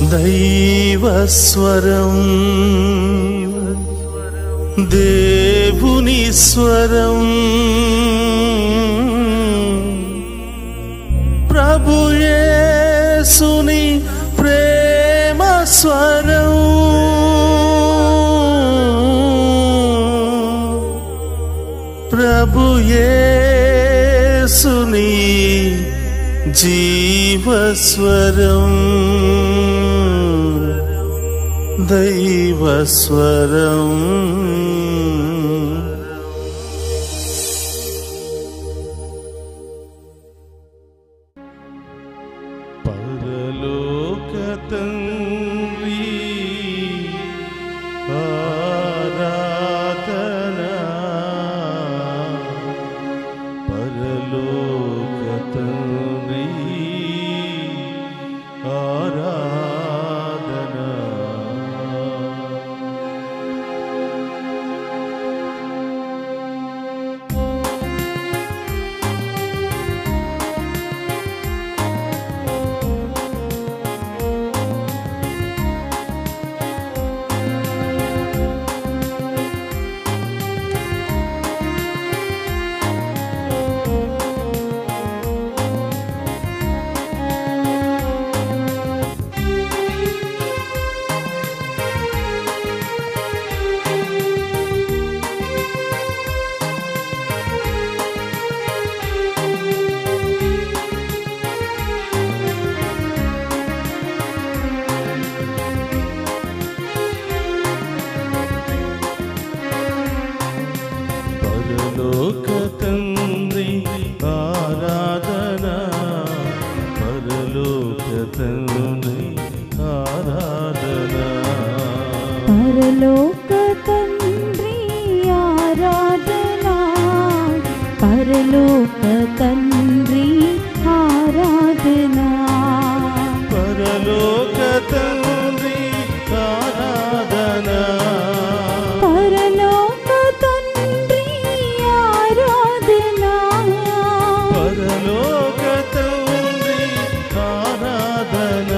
దైవస్వరం దేవుని స్వరం ప్రభుయేసుని ప్రేమ స్వరం ప్రభుయేసుని జీవస్వరం దైవస్వరం పరలోక తండ్రి ఆరాధనా పరలోక తండ్రి ఆరాధనా పరలోక తండ్రి ఆరాధన పరలోక తండ్రి ఆరాధన పరలోక తండ్రి ఆరాధనా పరలోక తండ్రి ఆరాధనా పరలోక తండ్రి ఆరాధన పరలోక తండ్రి ఆరాధనా పరలోక తండ్రి ఆరాధన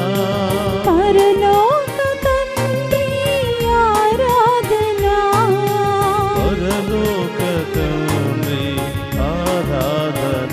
పరలోక తండ్రి ఆరాధనా పరలోక తండ్రి ఆరాధన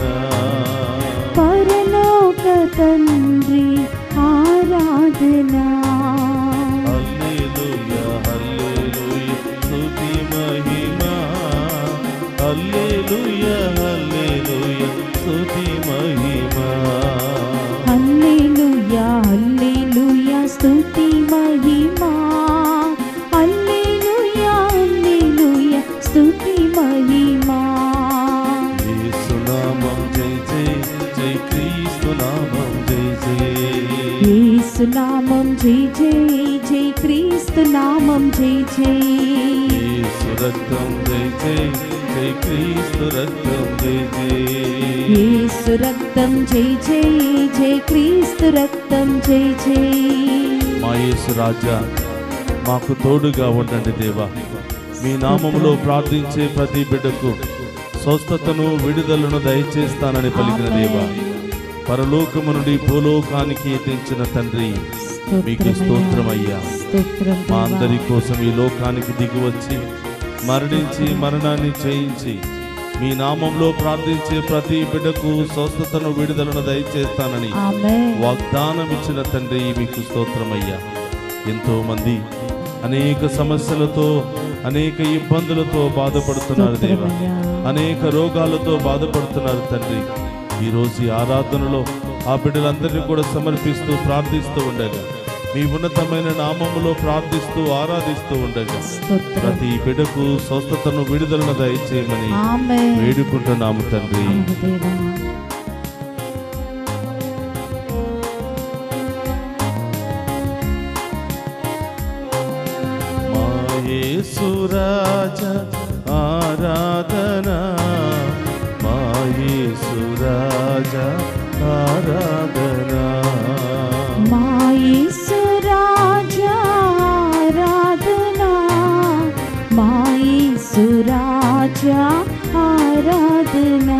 పరలోక తండ్రి ఆరాధనా హల్లెలూయా హల్లెలూయా స్తుతి మహిమా హల్లెలూయా హల్లెలూయా స్తుతి మహిమా హల్లెలూయా హల్లెలూయా స్తుతి మహిమా హల్లెలూయా హల్లెలూయా స్తుతి మహిమా యేసు నామం జై జై జై క్రీస్తు నామం జై జై యేసు నామం జై జై జై క్రీస్తు నామం జై జై యేసు రక్తం జై జై జై క్రీస్తు రక్తం జై జై యేసు రక్తం జై జై జై క్రీస్తు రక్తం జై జై మా యేసు రాజా మాకు తోడుగా ఉండండి దేవా మీ నామములో ప్రార్థించే ప్రతి బిడ్డకు స్వస్థతను విడుదలను దయచేస్తానని పలికిన దేవా పరలోకము నుండి భూలోకానికి తెంచిన తండ్రి మీకు స్తోత్రమయ్యా స్తోత్రం మా దేవా. అందరి కోసం ఈ లోకానికి దిగి వచ్చి మరణించి మరణాన్ని చేయించి మీ నామంలో ప్రార్థించే ప్రతి బిడ్డకు స్వస్థతను విడుదలను దయచేస్తానని ఆమేన్ వాగ్దానం ఇచ్చిన తండ్రి మీకు స్తోత్రమయ్యా ఎంతో మంది అనేక సమస్యలతో అనేక ఇబ్బందులతో బాధపడుతున్నారు దేవ స్తోత్రమయ్యా. అనేక రోగాలతో బాధపడుతున్నారు తండ్రి ఈ రోజు ఈ ఆరాధనలో ఆ బిడ్డలందరినీ కూడా సమర్పిస్తూ ప్రార్థిస్తూ ఉండగా మీ ఉన్నతమైన నామములో ప్రార్థిస్తూ ఆరాధిస్తూ ఉండగా స్తోత్రం ప్రతి బిడ్డకు స్వస్థతను విడుదలను దయచేయమని ఆమేన్ వేడుకుంటున్నాము తండ్రి అవును దేవా మాయేసురాజ ఆరాధన మాయేసురాజ ఆరాధన మాయేసు రాజా ఆరాధనా మాయేసు రాజా ఆరాధనా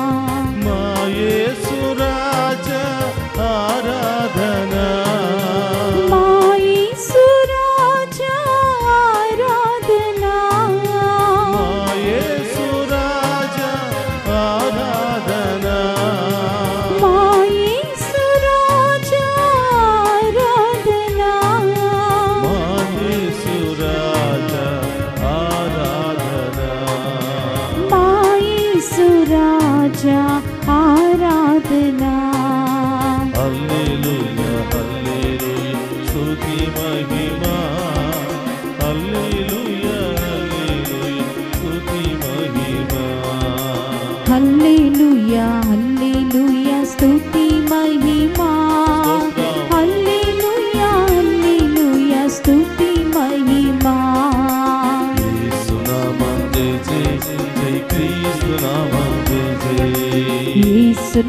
మాయేసురాజ ఆరాధన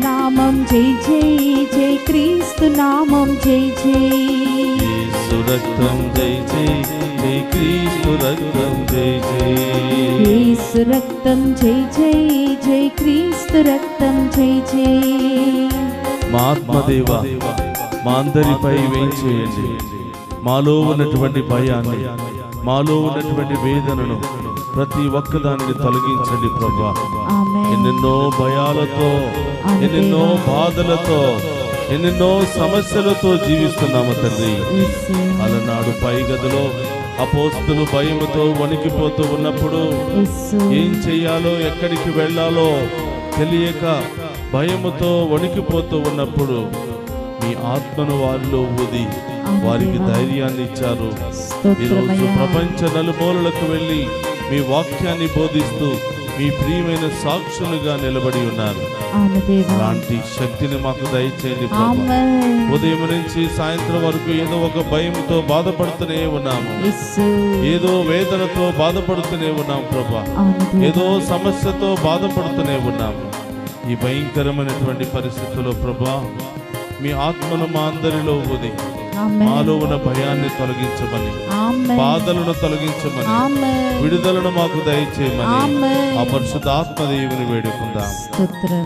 నామం జై జై జై క్రీస్తు నామం జై జై యేసు రక్తం జై జై జై క్రీస్తు రక్తం జై జై యేసు రక్తం జై జై జై క్రీస్తు రక్తం జై జై మా ఆత్మదేవ మా అందరిపై వేయించేయండి మాలో ఉన్నటువంటి భయాన్ని మాలో ఉన్నటువంటి వేదనను ప్రతి ఒక్క దానిని తొలగించండి ప్రభా ఆమేన్ ఎన్నెన్నో భయాలతో ఎన్నెన్నో బాధలతో ఎన్నెన్నో సమస్యలతో జీవిస్తున్నాము తండ్రి యేసు అలనాడు పై గదిలో అపోస్తులు భయముతో వణికిపోతూ ఉన్నప్పుడు యేసు ఏం చెయ్యాలో ఎక్కడికి వెళ్ళాలో తెలియక భయముతో వణికిపోతూ ఉన్నప్పుడు మీ ఆత్మను వారిలో ఊది వారికి ధైర్యాన్ని ఇచ్చారు ఈరోజు స్తోత్రమయ్యా ప్రపంచ నలుమూలలకు వెళ్ళి మీ వాక్యాన్ని బోధిస్తూ మీ ప్రియమైన సాక్షులుగా నిలబడి ఉన్నారు అవును దేవా అలాంటి శక్తిని మాకు దయచేయండి ప్రభు ఆమేన్ ఉదయం నుంచి సాయంత్రం వరకు ఏదో ఒక భయంతో బాధపడుతూనే ఉన్నాము యేసు ఏదో వేదనతో బాధపడుతూనే ఉన్నాం ప్రభా అవును దేవా ఏదో సమస్యతో బాధపడుతూనే ఉన్నాము ఈ భయంకరమైనటువంటి పరిస్థితుల్లో ప్రభా మీ ఆత్మను మా అందరిలో ఊది ఆమేన్ మాలో ఉన్న భయాన్ని తొలగించమని ఆమేన్ బాధలను తొలగించమని ఆమేన్ విడుదలను మాకు దయచేయమని ఆమేన్ ఆ పరిశుద్ధ ఆత్మదేవుని వేడుకుందాం స్తోత్రం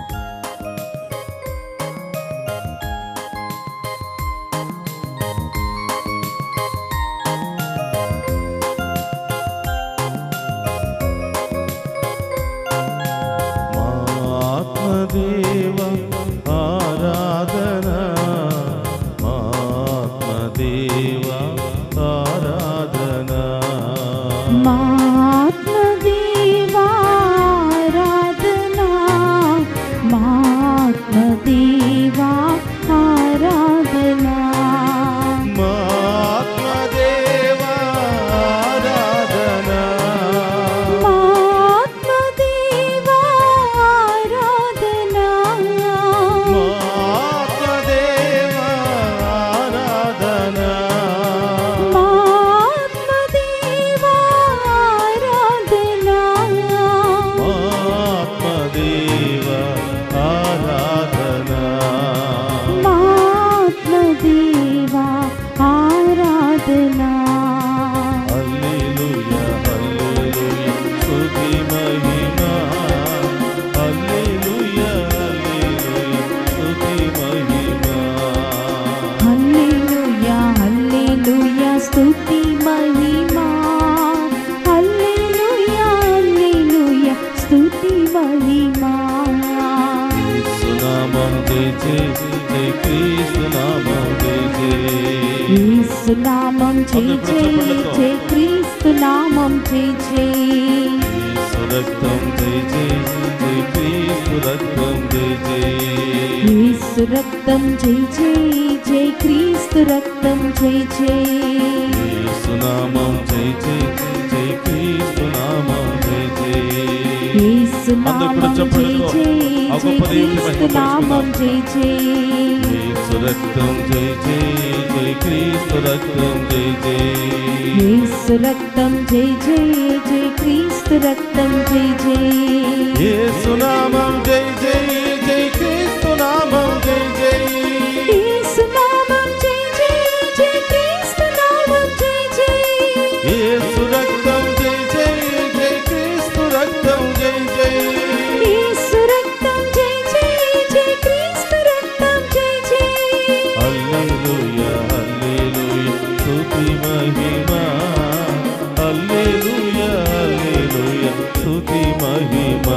మా ఆత్మదేవ ఆరాధన మా ఆత్మదేవ ఆరాధన మా ఆత్మదేవా ఆరాధనా మా ఆత్మదేవా ఆరాధనా మా ఆత్మదేవ ఆరాధన మా ఆత్మదేవా ఆరాధనా మా ఆత్మదేవ ఆరాధన మా ఆత్మదేవా ఆరాధనా ఆత్మదేవ ఆరాధన మా ఆత్మదేవా ఆరాధనా హల్లెలూయా హల్లెలూయా స్తుతి మహిమ హల్లెలూయా హల్లెలూయా స్తుతి మహిమ హల్లెలూయా హల్లెలూయా స్తుతి మహిమా హల్లెలూయా హల్లెలూయా స్తుతి మహిమా యేసు నామం జై జై జై క్రీస్తు నామం జై జై యేసు నామం జై జై జై క్రీస్తు నామం జై జై యేసు రక్తం జై జై జై క్రీస్తు రక్తం జై జై యేసు రక్తం జై జై జై క్రీస్తు రక్తం జై జై యేసు నామం జై జై జై క్రీస్తు నామం జై జై యేసు అందరూ కూడా నామం జై చప్పట్లతో జై ఆ జై గొప్ప దేవుని క్రీస్తు నామం జై జై యేసు రక్తం జై జై జై క్రీస్తు రక్తం జై జై యేసు రక్తం జై జై జై క్రీస్తు రక్తం జై జై యేసు నామం జై జై జై క్రీస్తు నామం జై జై యేసు నామం జై జై జై క్రీస్తు నామం జై జై యేసు రక్తం జై జై జై క్రీస్తు రక్తం జై జై యేసు రక్తం జై జై జై క్రీస్తు రక్తం జై జై హల్లెలూయా హల్లెలూయా స్తుతి మహిమ హల్లెలూయా హల్లెలూయా స్తుతి మహిమ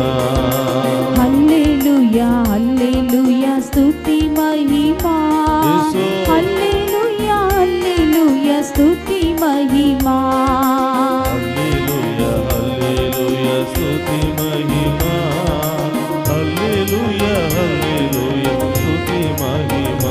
హల్లెలూయా హల్లెలూయా స్తుతి మహిమా యేసు. హల్లెలూయా హల్లెలూయా స్తుతి మహిమా హల్లెలూయా హల్లెలూయా స్తుతి మహిమ హల్లెలూయా హల్లెలూయా స్తుతి మహిమ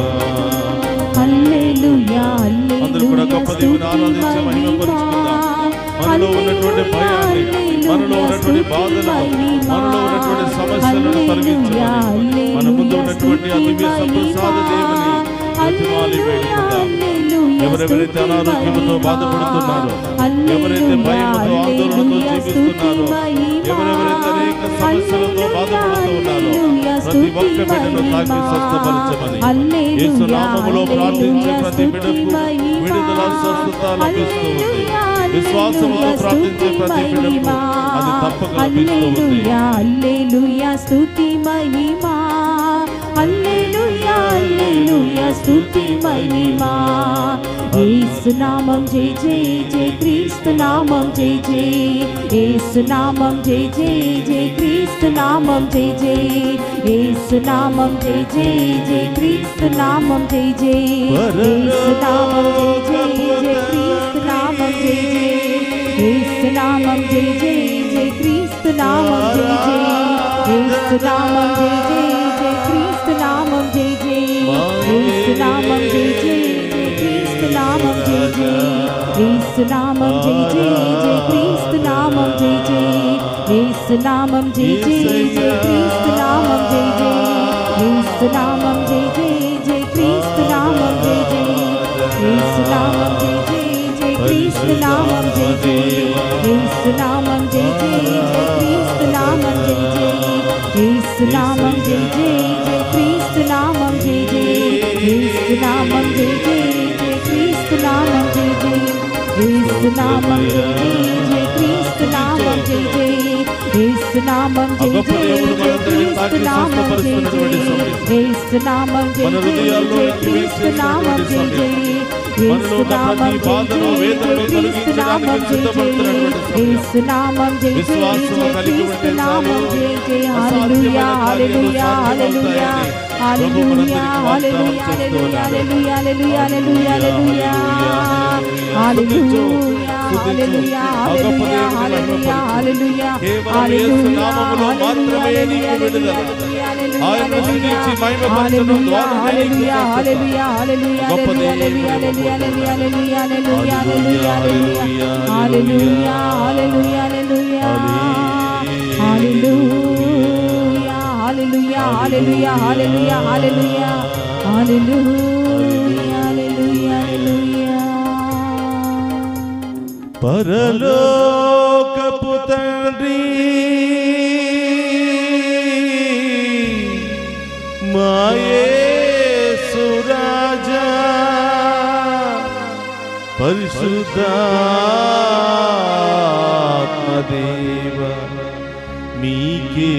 హల్లెలూయా అందరూ కూడా గొప్ప దేవుని ఆరాధించి మహిమపరుచుకుందాం. మనలో ఉన్నటువంటి భయాన్ని, మనలో ఉన్నటువంటి బాధలను, మనలో ఉన్నటువంటి సమస్యలను తొలగించమని, మన ముందు ఉన్నటువంటి ఆ దివ్య సంప్రసాద దేవుని ప్రతిమాలి వేడుకుందాం. ఎవరెవరైతే అనారోగ్యంతో బాధపడుతున్నారో ఎవరైతే భయంతో ఆందోళనతో జీవిస్తున్నారో ఎవరెవరైతే అనేక సమస్యలతో బాధపడుతూ ఉన్నారో ప్రతి ఒక్క బిడ్డను తాకి స్వస్థపరచమని యేసు నామములో ప్రార్థించే ప్రతి బిడ్డకు విడుదల స్వస్థత లభిస్తూ ఉంది విశ్వాసంతో ప్రార్థించే ప్రతి బిడ్డకు అది తప్పక లభిస్తూ ఉంది అల్లెలుయా స్తుతి మహిమా అల్లెలుయా అల్లెలుయా స్తుతి మహిమా యేసు నామం జై జై జై క్రీస్తు నామం జై జై యేసు నామం జై జై జై క్రీస్తు నామం జై జై యేసు నామం జై జై జై క్రీస్తు నామం జై జై యేసు నామం జై జై జై క్రీస్తు నామం జై జై యేసు నామం జై జై జై క్రీస్తు నామం జై జై యేసు నామం జై జై జై క్రీస్తు నామం జై జై యేసు నామం జై జై జై క్రీస్తు నామం జై జై యేసు నామం జై జై జై క్రీస్తు నామం జై జై యేసు నామం జై జై జై క్రీస్తు నామం జై జై యేసు నామం జై జై జై క్రీస్తు నామం జై జై యేసు నామం జై జై జై క్రీస్తు నామం జై జై యేసు నామం జై జై జై క్రీస్తు నామం జై జై యేసు నామం జై జై జై క్రీస్తు నామం జై జై యేసు నామం జై జై జై క్రీస్తు నామం జై జై యేసు నామం జై జై జై క్రీస్తు నామం జై జై యేసు నామం జై గొప్ప జై దేవుడు జై మనందరినీ తాకి క్రీస్తు నామం జై స్వస్థపరుస్తున్నటువంటి జై సమయం. యేసు నామం జై మన జై హృదయాల్లో జై నుంచి క్రీస్తు నామం జై జై మనలో ఉన్న ప్రతి బాధను, వేదనను తొలగించడానికి సిద్ధపడుతున్నటువంటి సమయం. యేసు నామం జై జై విశ్వాసము జై కలిగి క్రీస్తు ఉంటే నామం చాలు. జై జై అసాధ్యమైన హల్లెలూయా కార్యాలు హల్లెలూయా సాధ్యమవుతాయని హల్లెలూయా ప్రభు హల్లెలూయా మనందరికీ వాగ్దానం చేస్తూ హల్లెలూయా హల్లెలూయా హల్లెలూయా హల్లెలూయా హల్లెలూయా హల్లెలూయా హల్లెలూయా హల్లెలూయా కేవలం యేసు నామములో మాత్రమే నీకు విడుదల. ఆయన స్తుతించి మహిమపరచడం ద్వారానే నీకు స్వస్థత. గొప్ప దేవుడు పరలోకపు తండ్రి మాయేసురాజా పరిశుద్ధాత్మదేవ మీకే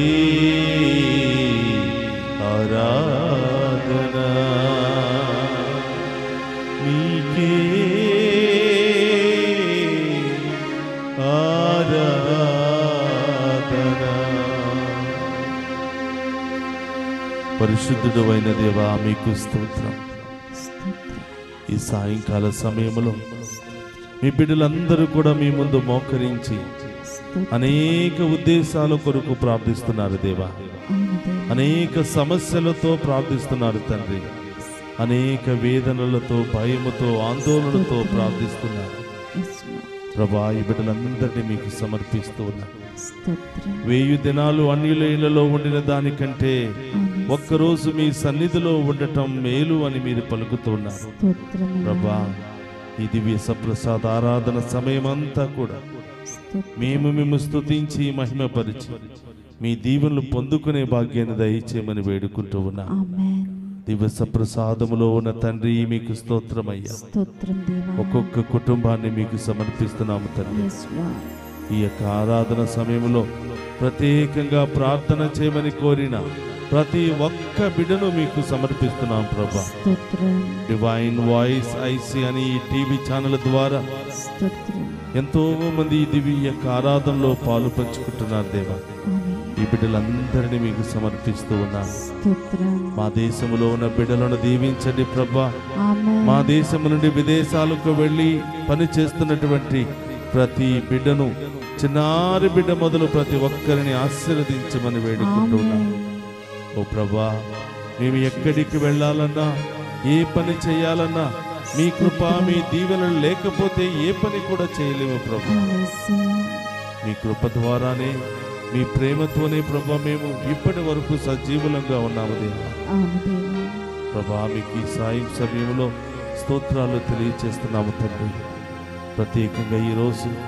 ఆరాధన మీకే ఆరాధన పరిశుద్ధుడు అయిన దేవా మీకు స్తోత్రం ఈ సాయంకాల సమయంలో మీ బిడ్డలందరూ కూడా మీ ముందు మోకరించి అనేక ఉద్దేశాల కొరకు ప్రార్థిస్తున్నారు దేవా అనేక సమస్యలతో ప్రార్థిస్తున్నారు తండ్రి అనేక వేదనలతో భయముతో ఆందోళనతో ప్రార్థిస్తున్నారు ప్రభా ఈ బిడ్డలందరినీ మీకు సమర్పిస్తూ ఉన్నారు వెయ్యి దినాలు అన్యుల ఇళ్లలో ఉండిన దానికంటే ఒక్కరోజు మీ సన్నిధిలో ఉండటం మేలు అని మీరు పలుకుతున్నారు ప్రభా ఈ దివ్య సప్రసాద ఆరాధన సమయమంతా కూడా మేము మేము స్తుతించి మహిమపరిచి మీ దీవెనలు పొందుకునే భాగ్యాన్ని దయచేయమని వేడుకుంటూ ఉన్నాం దివ్య సప్రసాదములో ఉన్న తండ్రి మీకు స్తోత్రమయ్యా స్తోత్రం దేవా ఒక్కొక్క కుటుంబాన్ని మీకు సమర్పిస్తున్నాము తండ్రి Yes, Lord. ఈ యొక్క ఆరాధన సమయంలో ప్రత్యేకంగా ప్రార్థన చేయమని కోరిన ప్రతి ఒక్క బిడ్డను మీకు సమర్పిస్తున్నాం ప్రభా స్తోత్రం డివైన్ వాయిస్ ఐసి అని ఈ టీవీ ఛానల్ ద్వారా స్తోత్రం ఎంతో మంది ఈ దివి యొక్క ఆరాధనలో పాలు పంచుకుంటున్నారు దేవా ఆమేన్. ఈ బిడ్డలందరినీ మీకు సమర్పిస్తూ ఉన్నాను స్తోత్రం మా దేశంలో ఉన్న బిడ్డలను దీవించండి ప్రభా ఆమేన్. మా దేశం నుండి విదేశాలకు వెళ్ళి పని చేస్తున్నటువంటి ప్రతి బిడ్డను చిన్నారి బిడ్డ మొదలు ప్రతి ఒక్కరిని ఆశీర్వదించమని వేడుకుంటున్నాను ఆమేన్. ఓ ప్రభా మేము ఎక్కడికి వెళ్ళాలన్నా ఏ పని చేయాలన్నా మీ కృప మీ దీవెనలు లేకపోతే ఏ పని కూడా చేయలేము ప్రభా యేసయ్యా. మీ కృప ద్వారానే మీ ప్రేమతోనే ప్రభా మేము ఇప్పటి వరకు సజీవులంగా ఉన్నాము దేవా అవును దేవా. ప్రభా మీకు ఈ సాయం సమయంలో స్తోత్రాలు తెలియచేస్తున్నాము తండ్రి ప్రత్యేకంగా ఈరోజు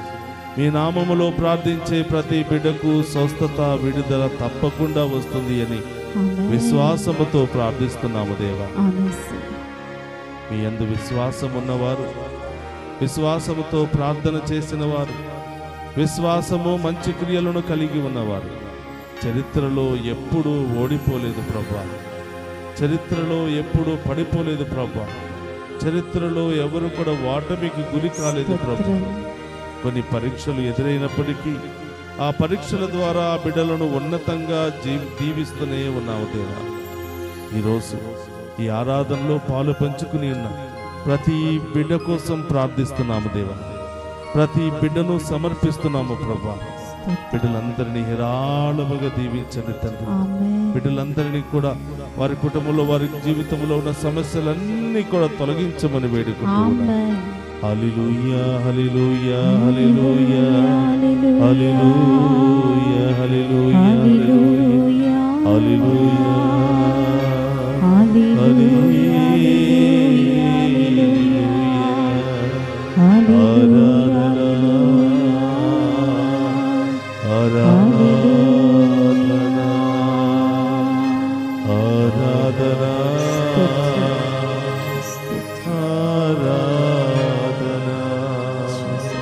మీ నామములో ప్రార్థించే ప్రతి బిడ్డకు స్వస్థత విడుదల తప్పకుండా వస్తుంది అని ఆమేన్. విశ్వాసముతో ప్రార్థిస్తున్నాము దేవా ఆమేన్ సార్. మీ అందు విశ్వాసం ఉన్నవారు విశ్వాసముతో ప్రార్థన చేసిన వారు విశ్వాసము మంచి క్రియలను కలిగి ఉన్నవారు చరిత్రలో ఎప్పుడూ ఓడిపోలేదు ప్రభా చరిత్రలో ఎప్పుడూ పడిపోలేదు ప్రభా చరిత్రలో ఎవరు కూడా ఓటమికి గురి కాలేదు ప్రభా స్తోత్రం. కొన్ని పరీక్షలు ఎదురైనప్పటికీ ఆ పరీక్షల ద్వారా ఆ బిడ్డలను ఉన్నతంగా జీ దీవిస్తూనే ఉన్నావు దేవా ఈరోజు ఈ ఆరాధనలో పాలు పంచుకుని ఉన్న ప్రతి బిడ్డ కోసం ప్రార్థిస్తున్నాము దేవా ప్రతి బిడ్డను సమర్పిస్తున్నాము ప్రభా స్తోత్రం. బిడ్డలందరినీ హేరాళముగా దీవించండి తండ్రి ఆమేన్. బిడ్డలందరినీ కూడా వారి కుటుంబంలో వారి జీవితంలో ఉన్న సమస్యలన్నీ కూడా తొలగించమని వేడుకుంటున్నాను ఆమేన్. హల్లెలూయా హల్లెలూయా హల్లెలూయా హల్లెలూయా. హల్లెలూయా హల్లెలూయా హల్లెలూయా. హల్లెలూయా హల్లెలూయా. హల్లెలూయా. ఆరాధన ఆరాధన ఆరాధన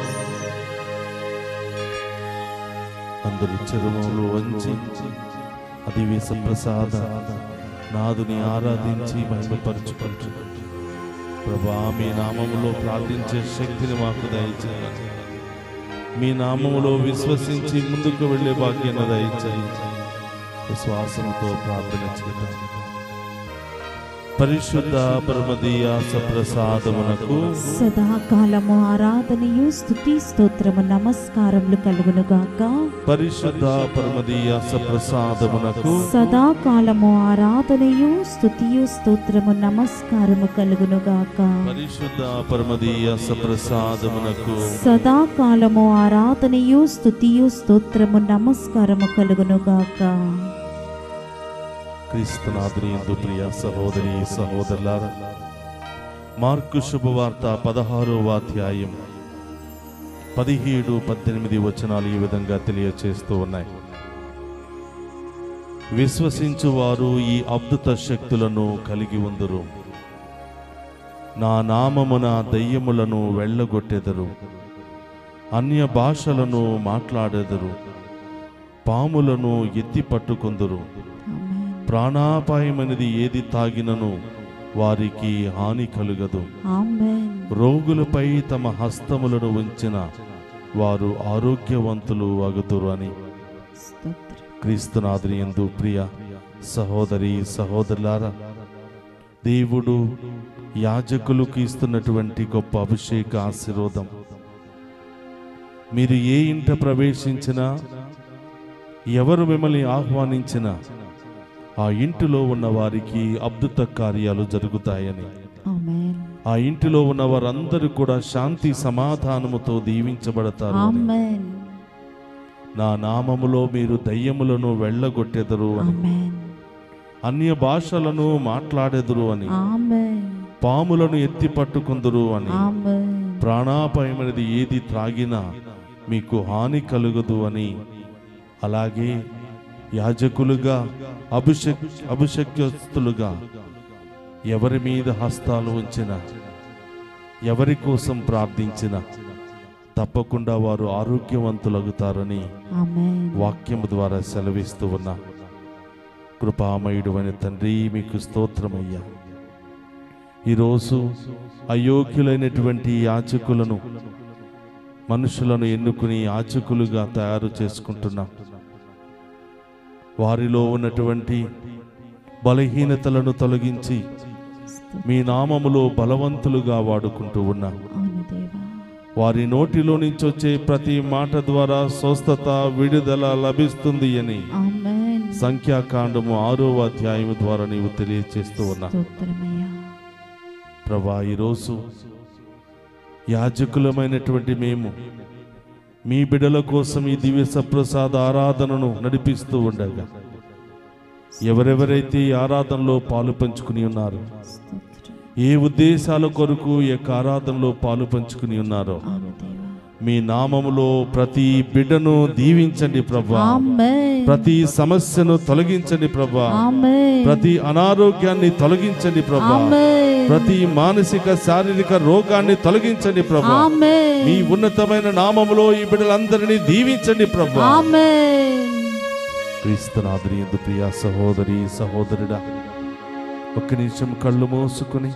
అందరూ చెరువులు వంచి అది వేస ప్రసాద నాదుని ఆరాధించి మహిమపరచుకుంటూ ప్రభా మీ నామములో ప్రార్థించే శక్తిని మాకు దయచేయండి మీ నామములో విశ్వసించి ముందుకు వెళ్ళే భాగ్యాన్ని దయచేయండి విశ్వాసంతో ప్రార్థన చేద్దాం పరిశుద్ధ పరమదీయాస ప్రసాదమునకు సదాకాలము ఆరాధనయు స్థుతి స్తోత్రము నమస్కారములు కలుగును గాక పరిశుద్ధ పరమదీయాస ప్రసాదమునకు సదాకాలము ఆరాధనయు స్థుతియు స్తోత్రము నమస్కారము కలుగును గాక పరిశుద్ధ పరమదీయాస ప్రసాదమునకు సదాకాలము ఆరాధనయు స్థుతియు స్తోత్రము నమస్కారము కలుగును గాక క్రీస్తునాథుని యందు ప్రియ సహోదరి సహోదరులారా మార్కు శుభవార్త పదహారవ అధ్యాయం పదిహేడు పద్దెనిమిది వచనాలు ఈ విధంగా తెలియచేస్తూ ఉన్నాయి విశ్వసించువారు ఈ అద్భుత శక్తులను కలిగి ఉందరు నా నామమున దయ్యములను వెళ్ళగొట్టెదరు అన్య భాషలను మాట్లాడెదరు పాములను ఎత్తి పట్టుకొందురు ఆమేన్. ప్రాణాపాయమనేది ఏది తాగినను వారికి హాని కలుగదు ఆమేన్ రోగులపై తమ హస్తములను ఉంచిన వారు ఆరోగ్యవంతులు అగుదురు అని స్తోత్రం క్రీస్తునాథుని యందు ప్రియ సహోదరి సహోదరులారా దేవుడు యాజకులకు ఇస్తున్నటువంటి గొప్ప అభిషేక ఆశీర్వాదం మీరు ఏ ఇంట ప్రవేశించినా ఎవరు మిమ్మల్ని ఆహ్వానించినా ఆ ఇంటిలో ఉన్న వారికి అద్భుత కార్యాలు జరుగుతాయని ఆమేన్ ఆ ఇంటిలో ఉన్న వారందరూ కూడా శాంతి సమాధానముతో దీవించబడతారు అని. ఆమేన్ నా నామములో మీరు దయ్యములను వెళ్ళగొట్టెదరు అని ఆమేన్ అన్య భాషలను మాట్లాడెదరు అని ఆమేన్ పాములను ఎత్తి పట్టుకుందురు అని ఆమేన్ ప్రాణాపాయమైనది ఏది త్రాగినా మీకు హాని కలుగదు అని అలాగే యాజకులుగా అభిషక్ అభిషక్యస్తులుగా ఎవరి మీద హస్తాలు ఉంచిన ఎవరి కోసం ప్రార్థించిన తప్పకుండా వారు ఆరోగ్యవంతులగుతారని ఆమేన్ వాక్యము ద్వారా సెలవిస్తూ ఉన్నా కృపామయుడు అని తండ్రి మీకు స్తోత్రమయ్యా ఈరోజు అయోగ్యులైనటువంటి యాచకులను మనుషులను ఎన్నుకుని యాచకులుగా తయారు చేసుకుంటున్నాం వారిలో ఉన్నటువంటి బలహీనతలను తొలగించి మీ నామములో బలవంతులుగా వాడుకుంటూ ఉన్నాం అవును దేవా వారి నోటిలో నుంచి వచ్చే ప్రతి మాట ద్వారా స్వస్థత విడుదల లభిస్తుంది అని ఆమేన్ సంఖ్యాకాండము ఆరో అధ్యాయం ద్వారా నీవు తెలియచేస్తూ ఉన్నా స్తోత్రమయ్యా ప్రభా ఈరోజు యాజకులమైనటువంటి మేము మీ బిడల కోసం ఈ దివ్య సప్రసాద ఆరాధనను నడిపిస్తూ ఉండగా ఎవరెవరైతే ఈ ఆరాధనలో పాలు పంచుకుని ఉన్నారు స్తోత్రం ఏ ఉద్దేశాల కొరకు ఈ యొక్క ఆరాధనలో పాలు పంచుకుని ఉన్నారో అవును దేవా మీ నామములో ప్రతి బిడ్డను దీవించండి ప్రభా ఆమేన్ ప్రతి సమస్యను తొలగించండి ప్రభా ఆమేన్ ప్రతి అనారోగ్యాన్ని తొలగించండి ప్రభా ఆమేన్ ప్రతి మానసిక శారీరక రోగాన్ని తొలగించండి ప్రభా ఆమేన్ మీ ఉన్నతమైన నామములో ఈ బిడ్డలందరినీ దీవించండి ప్రభా ఆమేన్ క్రీస్తునాథుని ఎందు ప్రియ సహోదరి సహోదరుడా ఒక్క నిమిషం కళ్ళు మూసుకుని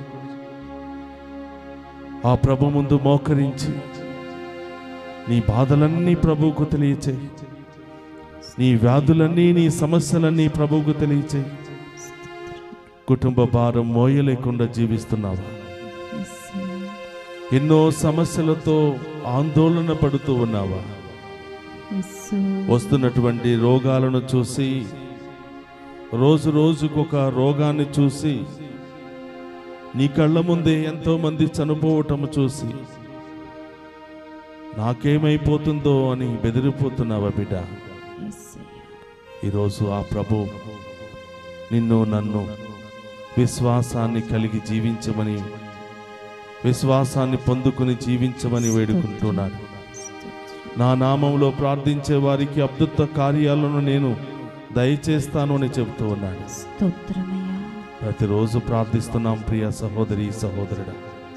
ఆ ప్రభు ముందు మోకరించి నీ బాధలన్నీ ప్రభువుకు తెలియచేయి నీ వ్యాధులన్నీ నీ సమస్యలన్నీ ప్రభువుకు తెలియచేయి కుటుంబ భారం మోయలేకుండా జీవిస్తున్నావా యేసయ్యా. ఎన్నో సమస్యలతో ఆందోళన పడుతూ ఉన్నావా యేసు వస్తున్నటువంటి రోగాలను చూసి రోజు రోజుకొక రోగాన్ని చూసి నీ కళ్ళ ముందే ఎంతో మంది చనిపోవటం చూసి నాకేమైపోతుందో అని బెదిరిపోతున్నావా బిడ్డ యేసయ్యా. ఈరోజు ఆ ప్రభు నిన్ను నన్ను విశ్వాసాన్ని కలిగి జీవించమని విశ్వాసాన్ని పొందుకుని జీవించమని వేడుకుంటున్నాడు నా నామంలో ప్రార్థించే వారికి అద్భుత కార్యాలను నేను దయచేస్తాను అని చెబుతూ ఉన్నాడు స్తోత్రమయ్యా ప్రతిరోజు ప్రార్థిస్తున్నాం ప్రియ సహోదరి సహోదరుడా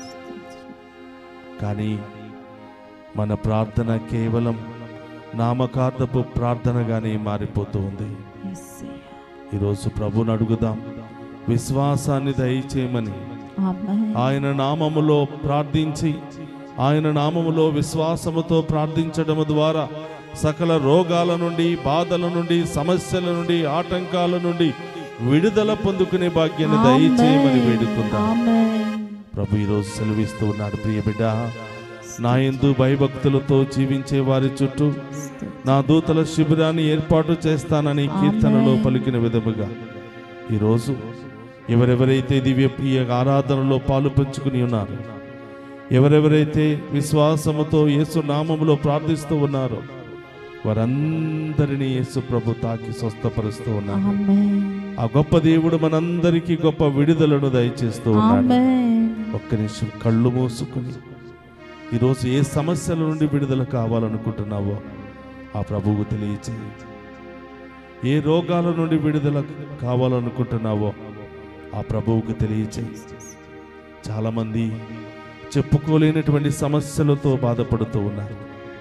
కానీ మన ప్రార్థన కేవలం నామకార్థపు ప్రార్థనగానే మారిపోతూ ఉంది యేసయ్యా. ఈరోజు ప్రభుని అడుగుదాం విశ్వాసాన్ని దయచేయమని ఆమేన్ ఆయన నామములో ప్రార్థించి ఆయన నామములో విశ్వాసముతో ప్రార్థించడం ద్వారా సకల రోగాల నుండి బాధల నుండి సమస్యల నుండి ఆటంకాల నుండి విడుదల పొందుకునే భాగ్యాన్ని దయచేయమని వేడుకుందాం ఆమేన్ ప్రభు ఈరోజు సెలవిస్తూ ఉన్నాడు ప్రియ బిడ్డ నా యందు భయభక్తులతో జీవించే వారి చుట్టూ నా దూతల శిబిరాన్ని ఏర్పాటు చేస్తానని కీర్తనలో పలికిన విధముగా ఈరోజు ఎవరెవరైతే దివ్య ప్రియ ఆరాధనలో పాలు పంచుకుని ఉన్నారు ఎవరెవరైతే విశ్వాసముతో యేసు నామములో ప్రార్థిస్తూ ఉన్నారో వారందరినీ యేసు ప్రభు తాకి స్వస్థపరుస్తూ ఉన్నారు ఆమేన్ ఆ గొప్ప దేవుడు మనందరికీ గొప్ప విడుదలను దయచేస్తూ ఉన్నాడు ఆమేన్ ఒక్క నిమిషం కళ్ళు మూసుకుని ఈరోజు ఏ సమస్యల నుండి విడుదల కావాలనుకుంటున్నావో ఆ ప్రభువుకు తెలియచేయి ఏ రోగాల నుండి విడుదల కావాలనుకుంటున్నావో ఆ ప్రభువుకు తెలియచేయి చాలామంది చెప్పుకోలేనటువంటి సమస్యలతో బాధపడుతూ ఉన్నారు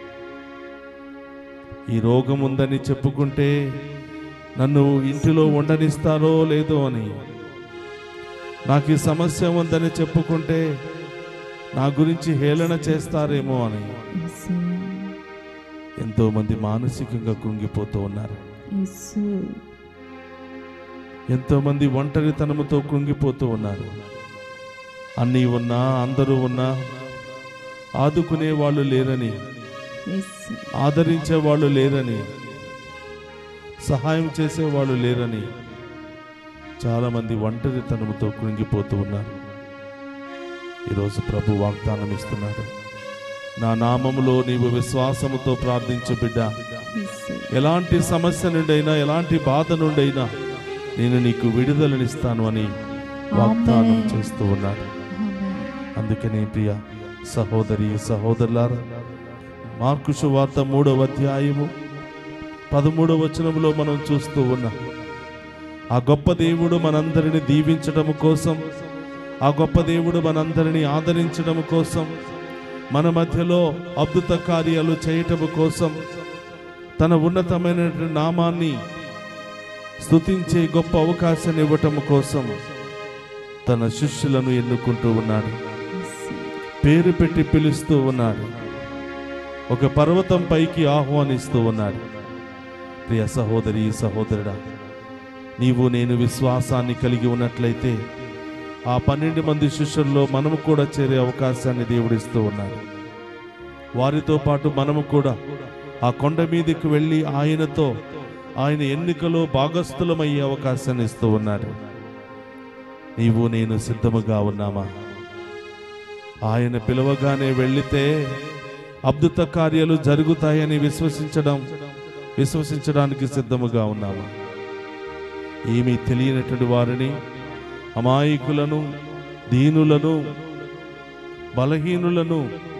ఈ రోగం ఉందని చెప్పుకుంటే నన్ను ఇంటిలో ఉండనిస్తారో లేదో అని నాకు ఈ సమస్య ఉందని చెప్పుకుంటే నా గురించి హేళన చేస్తారేమో అని యేసయ్యా. ఎంతో మంది మానసికంగా కృంగిపోతూ ఉన్నారు యేసు ఎంతో మంది ఒంటరితనముతో కృంగిపోతూ ఉన్నారు అన్నీ ఉన్నా అందరూ ఉన్నా ఆదుకునే వాళ్ళు లేరని యేసు ఆదరించే వాళ్ళు లేరని సహాయం చేసే వాళ్ళు లేరని చాలామంది ఒంటరితనముతో కృంగిపోతూ ఉన్నారు ఈరోజు ప్రభు వాగ్దానం ఇస్తున్నాడు నా నామములో నీవు విశ్వాసముతో ప్రార్థించు బిడ్డ యేసు ఎలాంటి సమస్య నుండైనా ఎలాంటి బాధ నుండైనా నేను నీకు విడుదలనిస్తాను అని వాగ్దానం ఆమేన్. చేస్తూ ఉన్నాడు ఆమేన్ అందుకనే ప్రియ సహోదరి సహోదరులారా మార్కు సువార్త మూడవ అధ్యాయము పదమూడవ వచనంలో మనం చూస్తూ ఉన్నాం ఆ గొప్ప దేవుడు మనందరిని దీవించడం కోసం ఆ గొప్ప దేవుడు మనందరిని ఆదరించడం కోసం మన మధ్యలో అద్భుత కార్యాలు చేయటం కోసం తన ఉన్నతమైన నామాన్ని స్తుతించే గొప్ప అవకాశాన్ని ఇవ్వటం కోసం తన శిష్యులను ఎన్నుకుంటూ ఉన్నాడు యేసు పేరు పెట్టి పిలుస్తూ ఉన్నాడు ఒక పర్వతం పైకి ఆహ్వానిస్తూ ఉన్నాడు ప్రియ సహోదరి సహోదరుడా నీవు నేను విశ్వాసాన్ని కలిగి ఉన్నట్లయితే ఆ పన్నెండు మంది శిష్యుల్లో మనము కూడా చేరే అవకాశాన్ని దేవుడిస్తూ ఉన్నాడు వారితో పాటు మనము కూడా ఆ కొండ మీదకి వెళ్ళి ఆయనతో ఆయన ఎన్నికలో భాగస్థులమయ్యే అవకాశాన్ని ఇస్తూ ఉన్నాడు నీవు నేను సిద్ధముగా ఉన్నామా ఆయన పిలవగానే వెళ్ళితే అద్భుత కార్యాలు జరుగుతాయని విశ్వసించడం విశ్వసించడానికి సిద్ధముగా ఉన్నాము ఏమీ తెలియనటువంటి వారిని అమాయకులను దీనులను బలహీనులను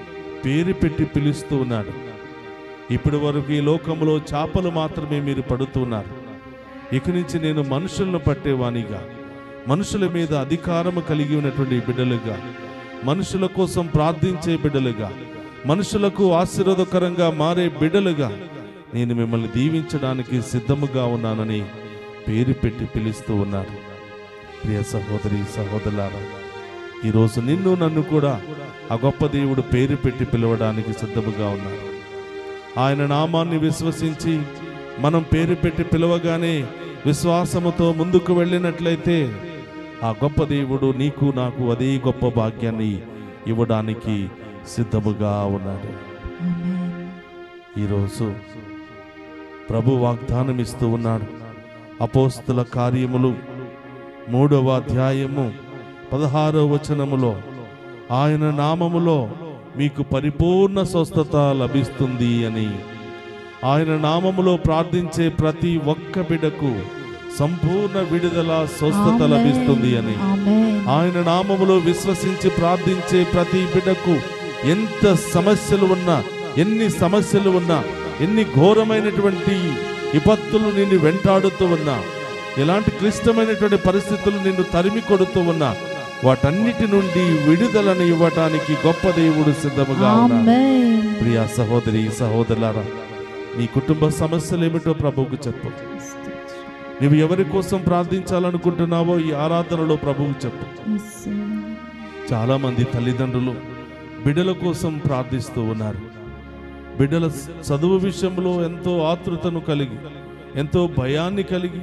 పేరు పెట్టి పిలుస్తూ ఉన్నాడు ఇప్పటి వరకు ఈ లోకంలో చేపలు మాత్రమే మీరు పడుతున్నారు ఇక నుంచి నేను మనుషులను పట్టేవానిగా మనుషుల మీద అధికారము కలిగి ఉన్నటువంటి బిడ్డలుగా మనుషుల కోసం ప్రార్థించే బిడ్డలుగా మనుషులకు ఆశీర్వాదకరంగా మారే బిడ్డలుగా నేను మిమ్మల్ని దీవించడానికి సిద్ధముగా ఉన్నానని పేరు పెట్టి పిలుస్తూ ఉన్నారు ప్రియ సహోదరి సహోదరులారా ఈరోజు నిన్ను నన్ను కూడా ఆ గొప్ప దేవుడు పేరు పెట్టి పిలవడానికి సిద్ధముగా ఉన్నారు ఆయన నామాన్ని విశ్వసించి మనం పేరు పెట్టి పిలవగానే విశ్వాసముతో ముందుకు వెళ్ళినట్లయితే ఆ గొప్ప దేవుడు నీకు నాకు అదే గొప్ప భాగ్యాన్ని ఇవ్వడానికి సిద్ధముగా ఉన్నాడు ఆమేన్ ఈరోజు ప్రభు వాగ్దానం ఇస్తూ ఉన్నాడు అపోస్తుల కార్యములు మూడవ అధ్యాయము పదహారవ వచనములో ఆయన నామములో మీకు పరిపూర్ణ స్వస్థత లభిస్తుంది అని ఆయన నామములో ప్రార్థించే ప్రతి ఒక్క బిడకు సంపూర్ణ విడుదల స్వస్థత ఆమేన్. లభిస్తుంది అని ఆమేన్ ఆయన నామములో విశ్వసించి ప్రార్థించే ప్రతి బిడ్డకు ఎంత సమస్యలు ఉన్నా ఎన్ని సమస్యలు ఉన్నా ఎన్ని ఘోరమైనటువంటి విపత్తులు నిన్ను వెంటాడుతూ ఉన్నా ఎలాంటి క్లిష్టమైనటువంటి పరిస్థితులు నిన్ను తరిమి కొడుతూ ఉన్నా వాటన్నిటి నుండి విడుదలను ఇవ్వటానికి గొప్ప దేవుడు సిద్ధముగా ఉన్నాడు ఆమేన్ ప్రియ సహోదరి సహోదరులారా నీ కుటుంబ సమస్యలు ఏమిటో ప్రభువుకు చెప్పు నువ్వు ఎవరి కోసం ప్రార్థించాలనుకుంటున్నావో ఈ ఆరాధనలో ప్రభువుకు చెప్పు యేసు చాలా మంది తల్లిదండ్రులు బిడ్డల కోసం ప్రార్థిస్తూ ఉన్నారు బిడ్డల చదువు విషయంలో ఎంతో ఆతృతను కలిగి ఎంతో భయాన్ని కలిగి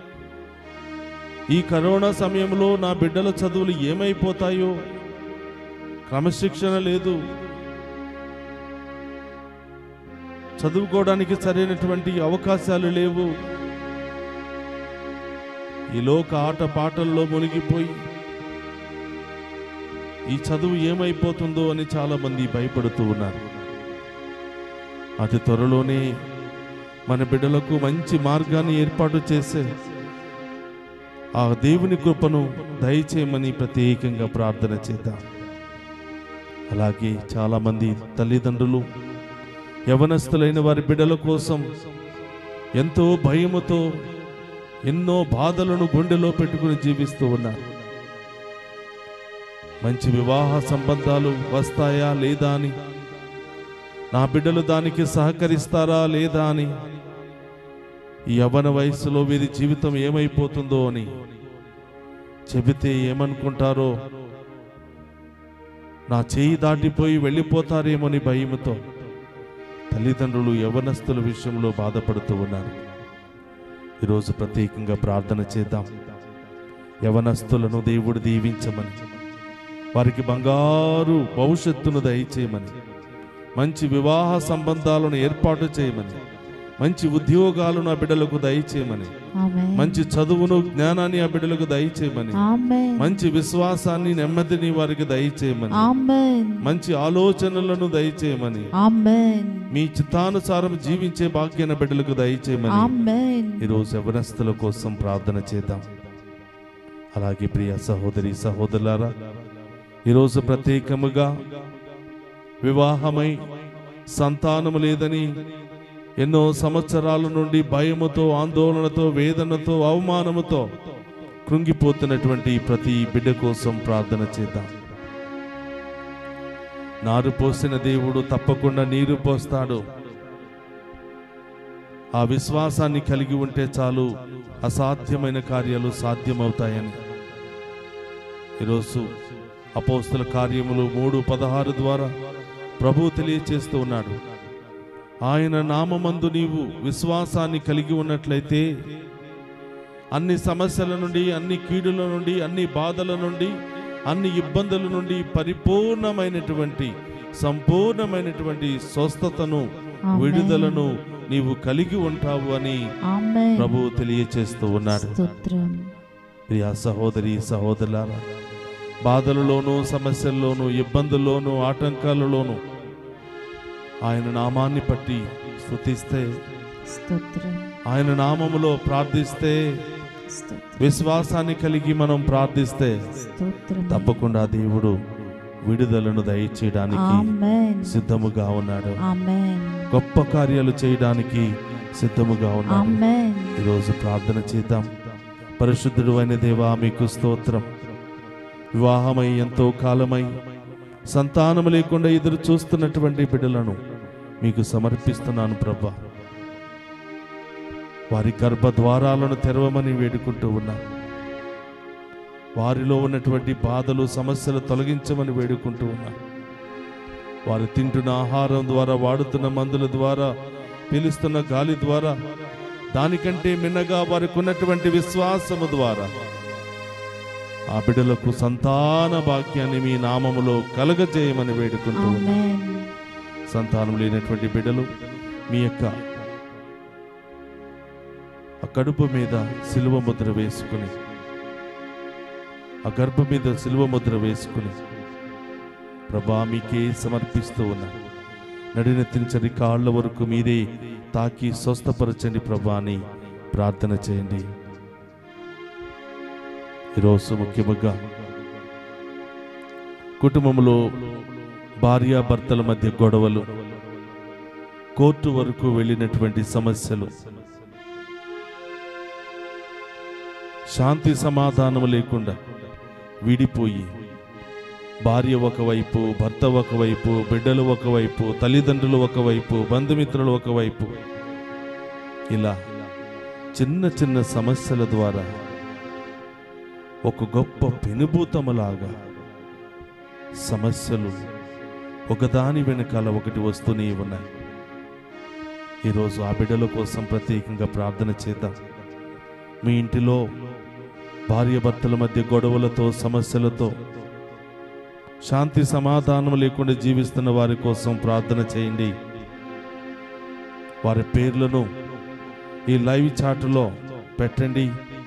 ఈ కరోనా సమయంలో నా బిడ్డల చదువులు ఏమైపోతాయో క్రమశిక్షణ లేదు చదువుకోవడానికి సరైనటువంటి అవకాశాలు లేవు ఈ లోక ఆట పాటల్లో మునిగిపోయి ఈ చదువు ఏమైపోతుందో అని చాలా మంది భయపడుతూ ఉన్నారు అతి త్వరలోనే మన బిడ్డలకు మంచి మార్గాన్ని ఏర్పాటు చేసే ఆ దేవుని కృపను దయచేయమని ప్రత్యేకంగా ప్రార్థన చేద్దాం అలాగే చాలా మంది తల్లిదండ్రులు యవనస్తులైన వారి బిడ్డల కోసం ఎంతో భయముతో ఎన్నో బాధలను గుండెలో పెట్టుకుని జీవిస్తూ ఉన్నారు మంచి వివాహ సంబంధాలు వస్తాయా లేదా అని నా బిడ్డలు దానికి సహకరిస్తారా లేదా అని ఈ యవ్వన వయసులో వీరి జీవితం ఏమైపోతుందో అని చెబితే ఏమనుకుంటారో నా చేయి దాటిపోయి వెళ్ళిపోతారేమోని భయముతో తల్లిదండ్రులు యవనస్తుల విషయంలో బాధపడుతూ ఉన్నారు ఈరోజు ప్రత్యేకంగా ప్రార్థన చేద్దాం యవనస్తులను దేవుడు దీవించమని వారికి బంగారు భవిష్యత్తును దయచేయమని మంచి వివాహ సంబంధాలను ఏర్పాటు చేయమని మంచి ఉద్యోగాలను ఆ బిడ్డలకు దయచేయమని ఆమేన్ మంచి చదువును జ్ఞానాన్ని ఆ బిడ్డలకు దయచేయమని ఆమేన్ మంచి విశ్వాసాన్ని నెమ్మదిని వారికి దయచేయమని ఆమేన్ మంచి ఆలోచనలను దయచేయమని ఆమేన్ మీ చిత్తానుసారం జీవించే భాగ్యాన్ని బిడ్డలకు దయచేయమని ఆమేన్ ఈరోజు యవనస్తుల కోసం ప్రార్థన చేద్దాం అలాగే ప్రియ సహోదరి సహోదరులారా ఈరోజు ప్రత్యేకముగా వివాహమై సంతానము లేదని ఎన్నో సంవత్సరాల నుండి భయముతో ఆందోళనతో వేదనతో అవమానముతో కృంగిపోతున్నటువంటి ప్రతి బిడ్డ కోసం ప్రార్థన చేద్దాం నారు పోసిన దేవుడు తప్పకుండా నీరు పోస్తాడు ఆ విశ్వాసాన్ని కలిగి ఉంటే చాలు అసాధ్యమైన కార్యాలు సాధ్యమవుతాయని ఈరోజు అపోస్తుల కార్యములు మూడు పదహారు ద్వారా ప్రభు తెలియచేస్తూ ఉన్నాడు ఆయన నామమందు నీవు విశ్వాసాన్ని కలిగి ఉన్నట్లయితే అన్ని సమస్యల నుండి అన్ని కీడుల నుండి అన్ని బాధల నుండి అన్ని ఇబ్బందుల నుండి పరిపూర్ణమైనటువంటి సంపూర్ణమైనటువంటి స్వస్థతను ఆమేన్. విడుదలను నీవు కలిగి ఉంటావు అని ఆమేన్ ప్రభు తెలియచేస్తూ ఉన్నాడు స్తోత్రం ప్రియా సహోదరి సహోదరులారా బాధలలోనూ సమస్యల్లోనూ ఇబ్బందుల్లోనూ ఆటంకాలలోనూ ఆయన నామాన్ని పట్టి స్తుతిస్తే స్తోత్రం ఆయన నామములో ప్రార్థిస్తే స్తోత్రం విశ్వాసాన్ని కలిగి మనం ప్రార్థిస్తే స్తోత్రం తప్పకుండా దేవుడు విడుదలను దయచేయడానికి ఆమెన్ సిద్ధముగా ఉన్నాడు ఆమెన్ గొప్ప కార్యాలు చేయడానికి సిద్ధముగా ఉన్నాడు ఆమెన్ ఈరోజు ప్రార్థన చేద్దాం పరిశుద్ధుడు అయిన దేవా మీకు స్తోత్రం వివాహమై ఎంతో కాలమై సంతానము లేకుండా ఎదురు చూస్తున్నటువంటి బిడ్డలను మీకు సమర్పిస్తున్నాను ప్రభా వారి గర్భ ద్వారాలను తెరవమని వేడుకుంటూ ఉన్నా వారిలో ఉన్నటువంటి బాధలు సమస్యలు తొలగించమని వేడుకుంటూ ఉన్నా వారు తింటున్న ఆహారం ద్వారా వాడుతున్న మందుల ద్వారా పీలుస్తున్న గాలి ద్వారా దానికంటే మిన్నగా వారికి ఉన్నటువంటి విశ్వాసము ద్వారా ఆ బిడ్డలకు సంతాన భాగ్యాన్ని మీ నామములో కలగజేయమని వేడుకుంటూ ఉన్నా. ఆమెన్ సంతానం లేనటువంటి బిడ్డలు మీ యొక్క ఆ కడుపు మీద సిలువ ముద్ర వేసుకుని ఆ గర్భం మీద సిలువ ముద్ర వేసుకుని ప్రభా మీకే సమర్పిస్తూ ఉన్నా నడినెత్తించని కాళ్ళ వరకు మీరే తాకి స్వస్థపరచండి ప్రభా అని ప్రార్థన చేయండి ఈరోజు ముఖ్యముగా కుటుంబంలో భార్యాభర్తల మధ్య గొడవలు కోర్టు వరకు వెళ్ళినటువంటి సమస్యలు శాంతి సమాధానం లేకుండా విడిపోయి భార్య ఒకవైపు భర్త ఒకవైపు బిడ్డలు ఒకవైపు తల్లిదండ్రులు ఒకవైపు బంధుమిత్రులు ఒకవైపు ఇలా చిన్న చిన్న సమస్యల ద్వారా ఒక గొప్ప పెనుభూతములాగా సమస్యలు ఒకదాని వెనకాల ఒకటి వస్తూనే ఉన్నాయి ఈరోజు ఆ బిడ్డల కోసం ప్రత్యేకంగా ప్రార్థన చేద్దాం మీ ఇంటిలో భార్య భర్తల మధ్య గొడవలతో సమస్యలతో శాంతి సమాధానం లేకుండా జీవిస్తున్న వారి కోసం ప్రార్థన చేయండి వారి పేర్లను ఈ లైవ్ చాటులో పెట్టండి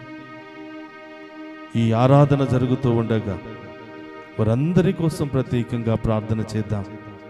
ఈ ఆరాధన జరుగుతూ ఉండగా వారందరి కోసం ప్రత్యేకంగా ప్రార్థన చేద్దాం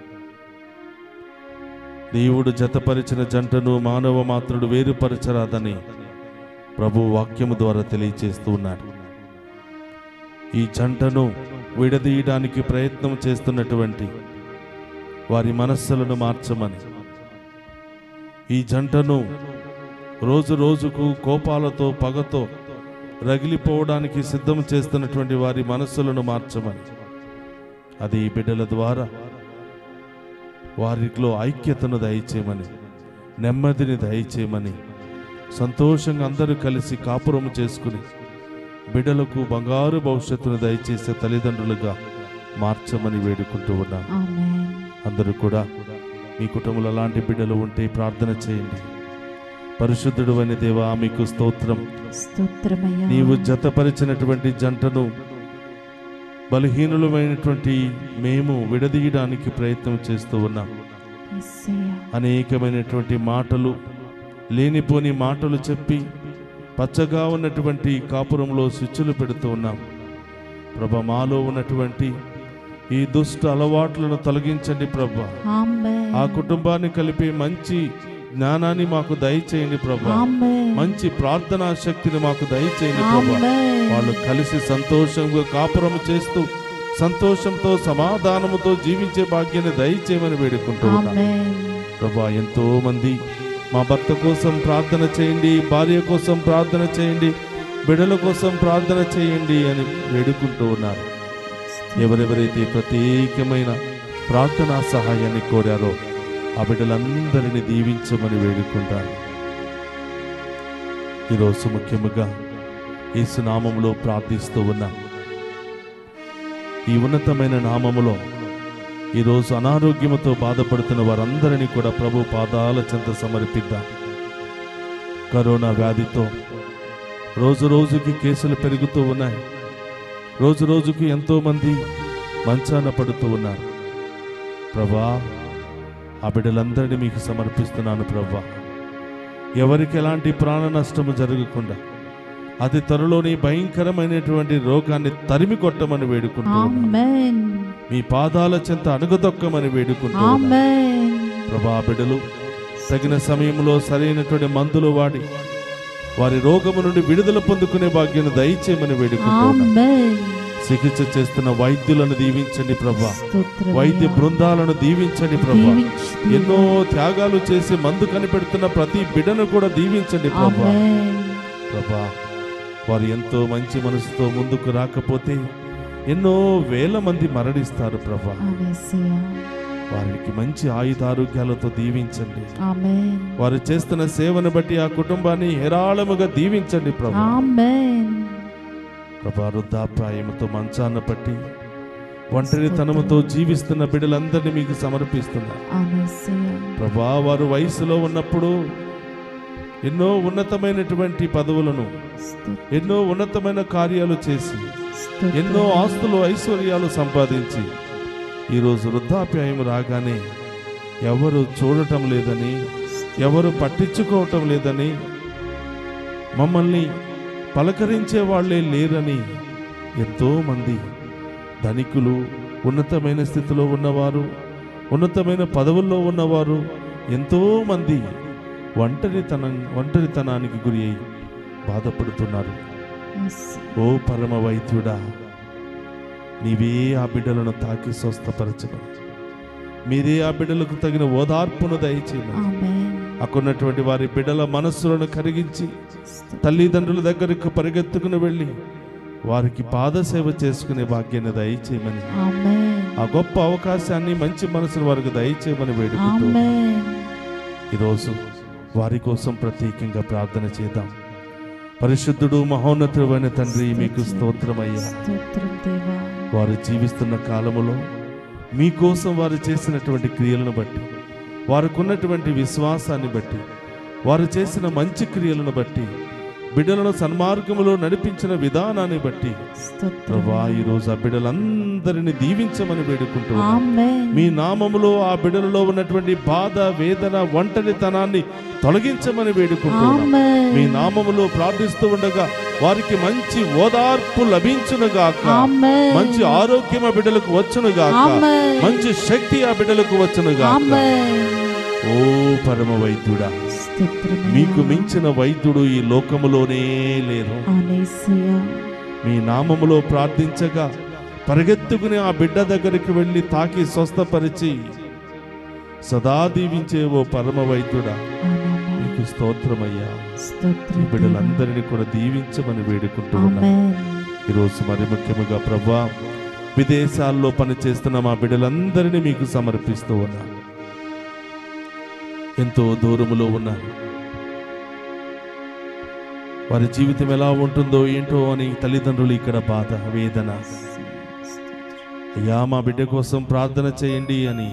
దేవుడు జతపరిచిన జంటను మానవ మాత్రుడు వేరుపరచరాదని ప్రభు వాక్యము ద్వారా తెలియచేస్తూ ఉన్నాడు ఈ జంటను విడదీయడానికి ప్రయత్నం చేస్తున్నటువంటి వారి మనస్సులను మార్చమని ఈ జంటను రోజు రోజుకు కోపాలతో పగతో రగిలిపోవడానికి సిద్ధం చేస్తున్నటువంటి వారి మనస్సులను మార్చమని అది ఈ బిడ్డల ద్వారా వారిలో ఐక్యతను దయచేయమని నెమ్మదిని దయచేయమని సంతోషంగా అందరూ కలిసి కాపురము చేసుకుని బిడ్డలకు బంగారు భవిష్యత్తును దయచేసే తల్లిదండ్రులుగా మార్చమని వేడుకుంటూ ఉన్నాను ఆమెన్ అందరూ కూడా మీ కుటుంబంలో అలాంటి బిడ్డలు ఉంటే ప్రార్థన చేయండి పరిశుద్ధుడు అని దేవా మీకు స్తోత్రం స్తోత్రమయ్యా నీవు జతపరిచినటువంటి జంటను బలహీనులమైనటువంటి మేము విడదీయడానికి ప్రయత్నం చేస్తూ ఉన్నాం యేసయ్యా అనేకమైనటువంటి మాటలు లేనిపోని మాటలు చెప్పి పచ్చగా ఉన్నటువంటి కాపురంలో స్విచ్చులు పెడుతూ ఉన్నాం ప్రభ మాలో ఉన్నటువంటి ఈ దుష్ట అలవాట్లను తొలగించండి ప్రభ ఆమెన్ ఆ కుటుంబాన్ని కలిపే మంచి జ్ఞానాన్ని మాకు దయచేయండి ప్రభ ఆమెన్ మంచి ప్రార్థనా శక్తిని మాకు దయచేయండి ప్రభ ఆమెన్ వాళ్ళు కలిసి సంతోషంగా కాపురం చేస్తూ సంతోషంతో సమాధానముతో జీవించే భాగ్యాన్ని దయచేయమని వేడుకుంటూ ఉన్నాం ఆమెన్ ప్రభా ఎంతో మంది మా భర్త కోసం ప్రార్థన చేయండి భార్య కోసం ప్రార్థన చేయండి బిడ్డల కోసం ప్రార్థన చేయండి అని వేడుకుంటూ ఉన్నారు ఎవరెవరైతే ప్రత్యేకమైన ప్రార్థనా సహాయాన్ని కోరారో ఆ బిడ్డలందరినీ దీవించమని వేడుకుంటారు ఈరోజు ముఖ్యముగా యేసు నామములో ప్రార్థిస్తూ ఉన్నాం ఈ ఉన్నతమైన నామములో ఈరోజు అనారోగ్యముతో బాధపడుతున్న వారందరినీ కూడా ప్రభు పాదాల చెంత సమర్పిద్దాం కరోనా వ్యాధితో రోజు రోజుకి కేసులు పెరుగుతూ ఉన్నాయి రోజు రోజుకి ఎంతో మంది మంచాన పడుతూ ఉన్నారు ప్రభా ఆ బిడ్డలందరినీ మీకు సమర్పిస్తున్నాను ప్రభా ఎవరికి ఎలాంటి ప్రాణ నష్టము జరగకుండా అతి త్వరలోని భయంకరమైనటువంటి రోగాన్ని తరిమి కొట్టమని వేడుకుంటున్నాను ఆమెన్ మీ పాదాల చెంత అణుగదొక్కమని వేడుకుంటున్నాను ఆమెన్ ప్రభా బిడ్డలు తగిన సమయంలో సరైనటువంటి మందులు వాడి వారి రోగము నుండి విడుదల పొందుకునే భాగ్యాన్ని దయచేయమని వేడుకుంటున్నాను ఆమెన్ చికిత్స చేస్తున్న వైద్యులను దీవించండి ప్రభా స్తోత్రం వైద్య బృందాలను దీవించండి ప్రభా దీవించు, ఎన్నో త్యాగాలు చేసి మందు కనిపెడుతున్న ప్రతి బిడ్డను కూడా దీవించండి ప్రభా ఆమేన్. ప్రభా వారు ఎంతో మంచి మనసుతో ముందుకు రాకపోతే ఎన్నో వేల మంది మరణిస్తారు ప్రభా ఆమేసయ్యా. వారికి మంచి ఆయుధారోగ్యాలతో దీవించండి ఆమేన్. వారు చేస్తున్న సేవను బట్టి ఆ కుటుంబాన్ని హేరాళముగా దీవించండి ప్రభా ఆమేన్. ప్రభా వృద్ధాప్రాయముతో మంచాన్న పట్టి ఒంటరితనముతో జీవిస్తున్న బిడ్డలందరినీ మీకు సమర్పిస్తున్నా ఆమేసయ్యా. ప్రభా వారు వయసులో ఉన్నప్పుడు ఎన్నో ఉన్నతమైనటువంటి పదవులను స్తోత్రం, ఎన్నో ఉన్నతమైన కార్యాలు చేసి స్తోత్రం. ఎన్నో ఆస్తులు ఐశ్వర్యాలు సంపాదించి ఈరోజు వృద్ధాప్యాయం రాగానే ఎవరు చూడటం లేదని ఎవరు పట్టించుకోవటం లేదని మమ్మల్ని పలకరించే వాళ్ళే లేరని ఎంతో మంది ధనికులు ఉన్నతమైన స్థితిలో ఉన్నవారు ఉన్నతమైన పదవుల్లో ఉన్నవారు ఎంతో మంది ఒంటరితనం ఒంటరితనానికి గురి అయి బాధపడుతున్నారు Yes. ఓ పరమ వైద్యుడా నీవే ఆ బిడ్డలను తాకి స్వస్థపరచడం మీరే ఆ బిడ్డలకు తగిన ఓదార్పును దయచేయమని ఆమేన్. అక్కడున్నటువంటి వారి బిడ్డల మనస్సులను కరిగించి స్తోత్రం. తల్లిదండ్రుల దగ్గరకు పరిగెత్తుకుని వెళ్ళి వారికి పాదసేవ చేసుకునే భాగ్యాన్ని దయచేయమని ఆమేన్. ఆ గొప్ప అవకాశాన్ని మంచి మనసును వారికి దయచేయమని వేడుకుంటూ ఆమేన్. ఈరోజు వారి కోసం ప్రత్యేకంగా ప్రార్థన చేద్దాం పరిశుద్ధుడు మహోన్నతుడైన తండ్రి మీకు స్తోత్రమయ్యా స్తోత్రం దేవా వారు జీవిస్తున్న కాలములో మీకోసం వారు చేసినటువంటి క్రియలను బట్టి వారికి ఉన్నటువంటి విశ్వాసాన్ని బట్టి వారు చేసిన మంచి క్రియలను బట్టి బిడ్డలను సన్మార్గములో నడిపించిన విధానాన్ని బట్టి స్తోత్రం ప్రభా ఈరోజు ఆ బిడ్డలందరినీ దీవించమని వేడుకుంటూ ఉన్నాం. ఆమేన్. మీ నామములో ఆ బిడ్డలలో ఉన్నటువంటి బాధ వేదన ఒంటరితనాన్ని తొలగించమని వేడుకుంటూ ఉన్నాం. ఆమేన్. మీ నామములో ప్రార్థిస్తూ ఉండగా వారికి మంచి ఓదార్పు లభించునుగాక ఆమేన్. మంచి ఆరోగ్యం ఆ బిడ్డలకు వచ్చునుగాక ఆమేన్. మంచి శక్తి ఆ బిడ్డలకు వచ్చునుగాక ఆమేన్. ఓ పరమ వైద్యుడా స్తోత్రం మీకు మించిన వైద్యుడు ఈ లోకములోనే లేరు ఆనేసయ్యా. మీ నామములో ప్రార్థించగా పరిగెత్తుకుని ఆ బిడ్డ దగ్గరికి వెళ్ళి తాకి స్వస్థపరిచి సదా దీవించే ఓ పరమ వైద్యుడా ఆమేన్. మీకు స్తోత్రమయ్యా స్తోత్రం ఈ బిడ్డలందరినీ కూడా దీవించమని వేడుకుంటూ దేవా. ఉన్నాం ఆమేన్. ఈరోజు మరి ముఖ్యముగా ప్రభా విదేశాల్లో పనిచేస్తున్న మా బిడ్డలందరినీ మీకు సమర్పిస్తూ ఉన్నా ఎంతో దూరములో ఉన్నారు వారి జీవితం ఎలా ఉంటుందో ఏంటో అని తల్లిదండ్రులు ఇక్కడ బాధ వేదన అయ్యా మా బిడ్డ కోసం ప్రార్థన చేయండి అని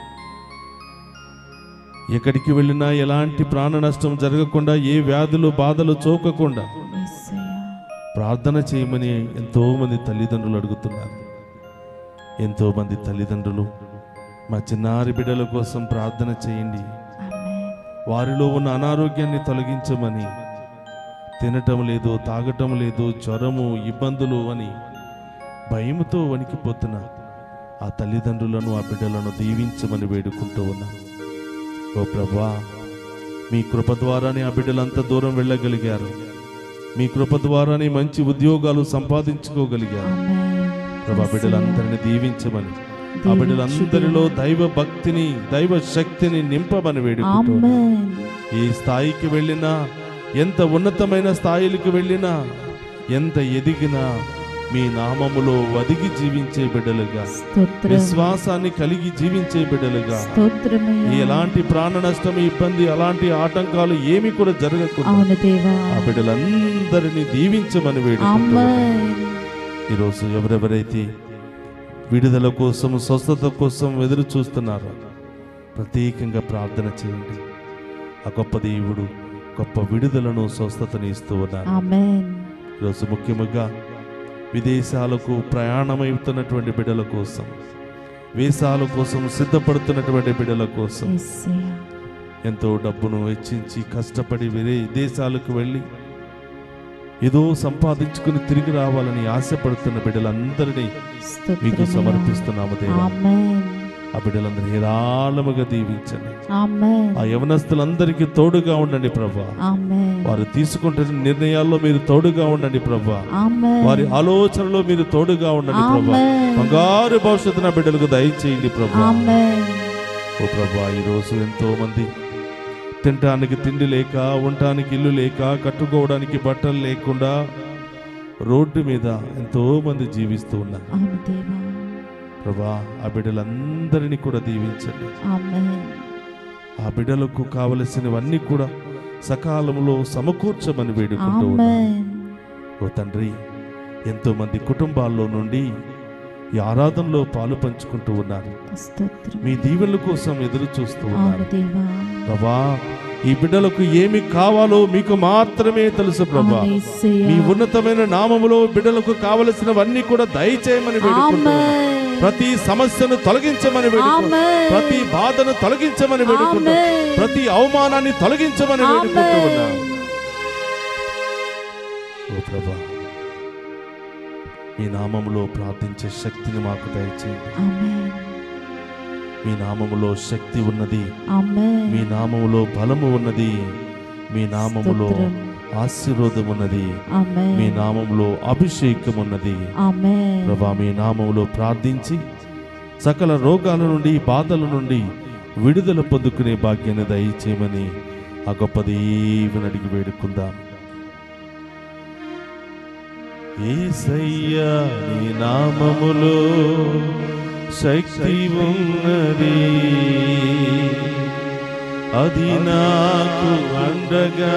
ఎక్కడికి వెళ్ళినా ఎలాంటి ప్రాణ నష్టం జరగకుండా ఏ వ్యాధులు బాధలు చోకకుండా యేసయ్యా. ప్రార్థన చేయమని ఎంతో మంది తల్లిదండ్రులు అడుగుతున్నారు ఎంతో మంది తల్లిదండ్రులు మా చిన్నారి బిడ్డల కోసం ప్రార్థన చేయండి ఆమేన్. వారిలో ఉన్న అనారోగ్యాన్ని తొలగించమని తినటం లేదు తాగటం లేదు జ్వరము ఇబ్బందులు అని భయముతో వణికిపోతున్న ఆ తల్లిదండ్రులను ఆ బిడ్డలను దీవించమని వేడుకుంటూ ఉన్నా ఓ ప్రభా మీ కృప ద్వారానే ఆ బిడ్డలంత దూరం వెళ్ళగలిగారు మీ కృప ద్వారానే మంచి ఉద్యోగాలు సంపాదించుకోగలిగారు ఆమేన్. ప్రభా బిడ్డలందరినీ దీవించమని ఆ బిడ్డలందరిలో దైవ భక్తిని దైవ శక్తిని నింపమని వేడుకుంటూ ఉన్నా. ఆమేన్. ఏ స్థాయికి వెళ్ళినా ఎంత ఉన్నతమైన స్థాయిలకు వెళ్ళినా ఎంత ఎదిగినా మీ నామములో వదిగి జీవించే బిడ్డలుగా స్తోత్రం విశ్వాసాన్ని కలిగి జీవించే బిడ్డలుగా స్తోత్రమయ్యా. ఎలాంటి ప్రాణ నష్టం ఇబ్బంది అలాంటి ఆటంకాలు ఏమి కూడా జరగకుండా అవును దేవా ఆ బిడ్డలందరినీ దీవించమని వేడుకుంటున్నాను ఆమేన్. ఈరోజు ఎవరెవరైతే విడుదల కోసం స్వస్థత కోసం ఎదురు చూస్తున్నారో ప్రత్యేకంగా ప్రార్థన చేయండి ఆ గొప్ప దేవుడు గొప్ప విడుదలను స్వస్థతని ఇస్తూ ఉన్నారు ఆమేన్ ఈరోజు ముఖ్యముగా విదేశాలకు ప్రయాణమవుతున్నటువంటి బిడ్డల కోసం వీసాల కోసం సిద్ధపడుతున్నటువంటి బిడ్డల కోసం యేసయ్యా. ఎంతో డబ్బును వెచ్చించి కష్టపడి వేరే దేశాలకు వెళ్ళి ఏదో సంపాదించుకుని తిరిగి రావాలని ఆశపడుతున్న బిడ్డలందరినీ మీకు స్తోత్రమయ్యా. సమర్పిస్తున్నాము దేవా ఆమేన్ ఆ బిడ్డలందరూ హేరాళముగా దీవించండి ఆమెన్ ఆ యవనస్తులందరికీ తోడుగా ఉండండి ప్రభా ఆమెన్ వారు తీసుకుంటున్న నిర్ణయాల్లో మీరు తోడుగా ఉండండి ప్రభా ఆమెన్ వారి ఆలోచనలో మీరు తోడుగా ఉండండి ప్రభా ఆమెన్. బంగారు భవిష్యత్తున బిడ్డలకు దయచేయండి ప్రభా ఆమెన్ ఓ ప్రభా ఈరోజు ఎంతో మంది తినటానికి తిండి లేక ఉండటానికి ఇల్లు లేక కట్టుకోవడానికి బట్టలు లేకుండా రోడ్డు మీద ఎంతో మంది జీవిస్తూ ఉన్నారు అవును దేవా ప్రభా ఆ బిడ్డలందరినీ కూడా దీవించండి ఆమెన్ ఆ బిడ్డలకు కావలసినవన్నీ కూడా సకాలంలో సమకూర్చమని వేడుకుంటూ ఉన్నాం ఆమెన్ ఓ తండ్రి ఎంతో మంది కుటుంబాల్లో నుండి ఈ ఆరాధనలో పాలు పంచుకుంటూ ఉన్నారు స్తోత్రం మీ దీవెనల కోసం ఎదురు చూస్తూ అవును ఉన్నారు దేవా ప్రభా ఈ బిడ్డలకు ఏమి కావాలో మీకు మాత్రమే తెలుసు ప్రభా అవును యేసయ్యా. మీ ఉన్నతమైన నామములో బిడ్డలకు కావలసినవన్నీ కూడా దయచేయమని వేడుకుంటున్నాను ఆమెన్ ప్రతి సమస్యను తొలగించమని వేడుకుంటున్నాను ఆమెన్ ప్రతి బాధను తొలగించమని వేడుకుంటున్నాను ఆమెన్. ప్రతి అవమానాన్ని తొలగించమని వేడుకుంటూ ఉన్నాను ఓ ప్రభా మీ నామములో ప్రార్థించే శక్తిని మాకు దయచేయండి ఆమెన్ మీ నామములో శక్తి ఉన్నది ఆమెన్ మీ నామములో బలము ఉన్నది మీ నామములో స్తోత్రం. ఆశీర్వాదం ఉన్నది ఆమెన్ మీ నామములో అభిషేకం ఉన్నది ఆమెన్ ప్రభా మీ నామములో ప్రార్థించి సకల రోగాల నుండి బాధల నుండి విడుదల పొందుకునే భాగ్యాన్ని దయచేయమని ఆ గొప్ప దేవుని అడిగి వేడుకుందాం ఏసయ్యా నీ నామములో శక్తి ఉన్నది అది నాకు అండగా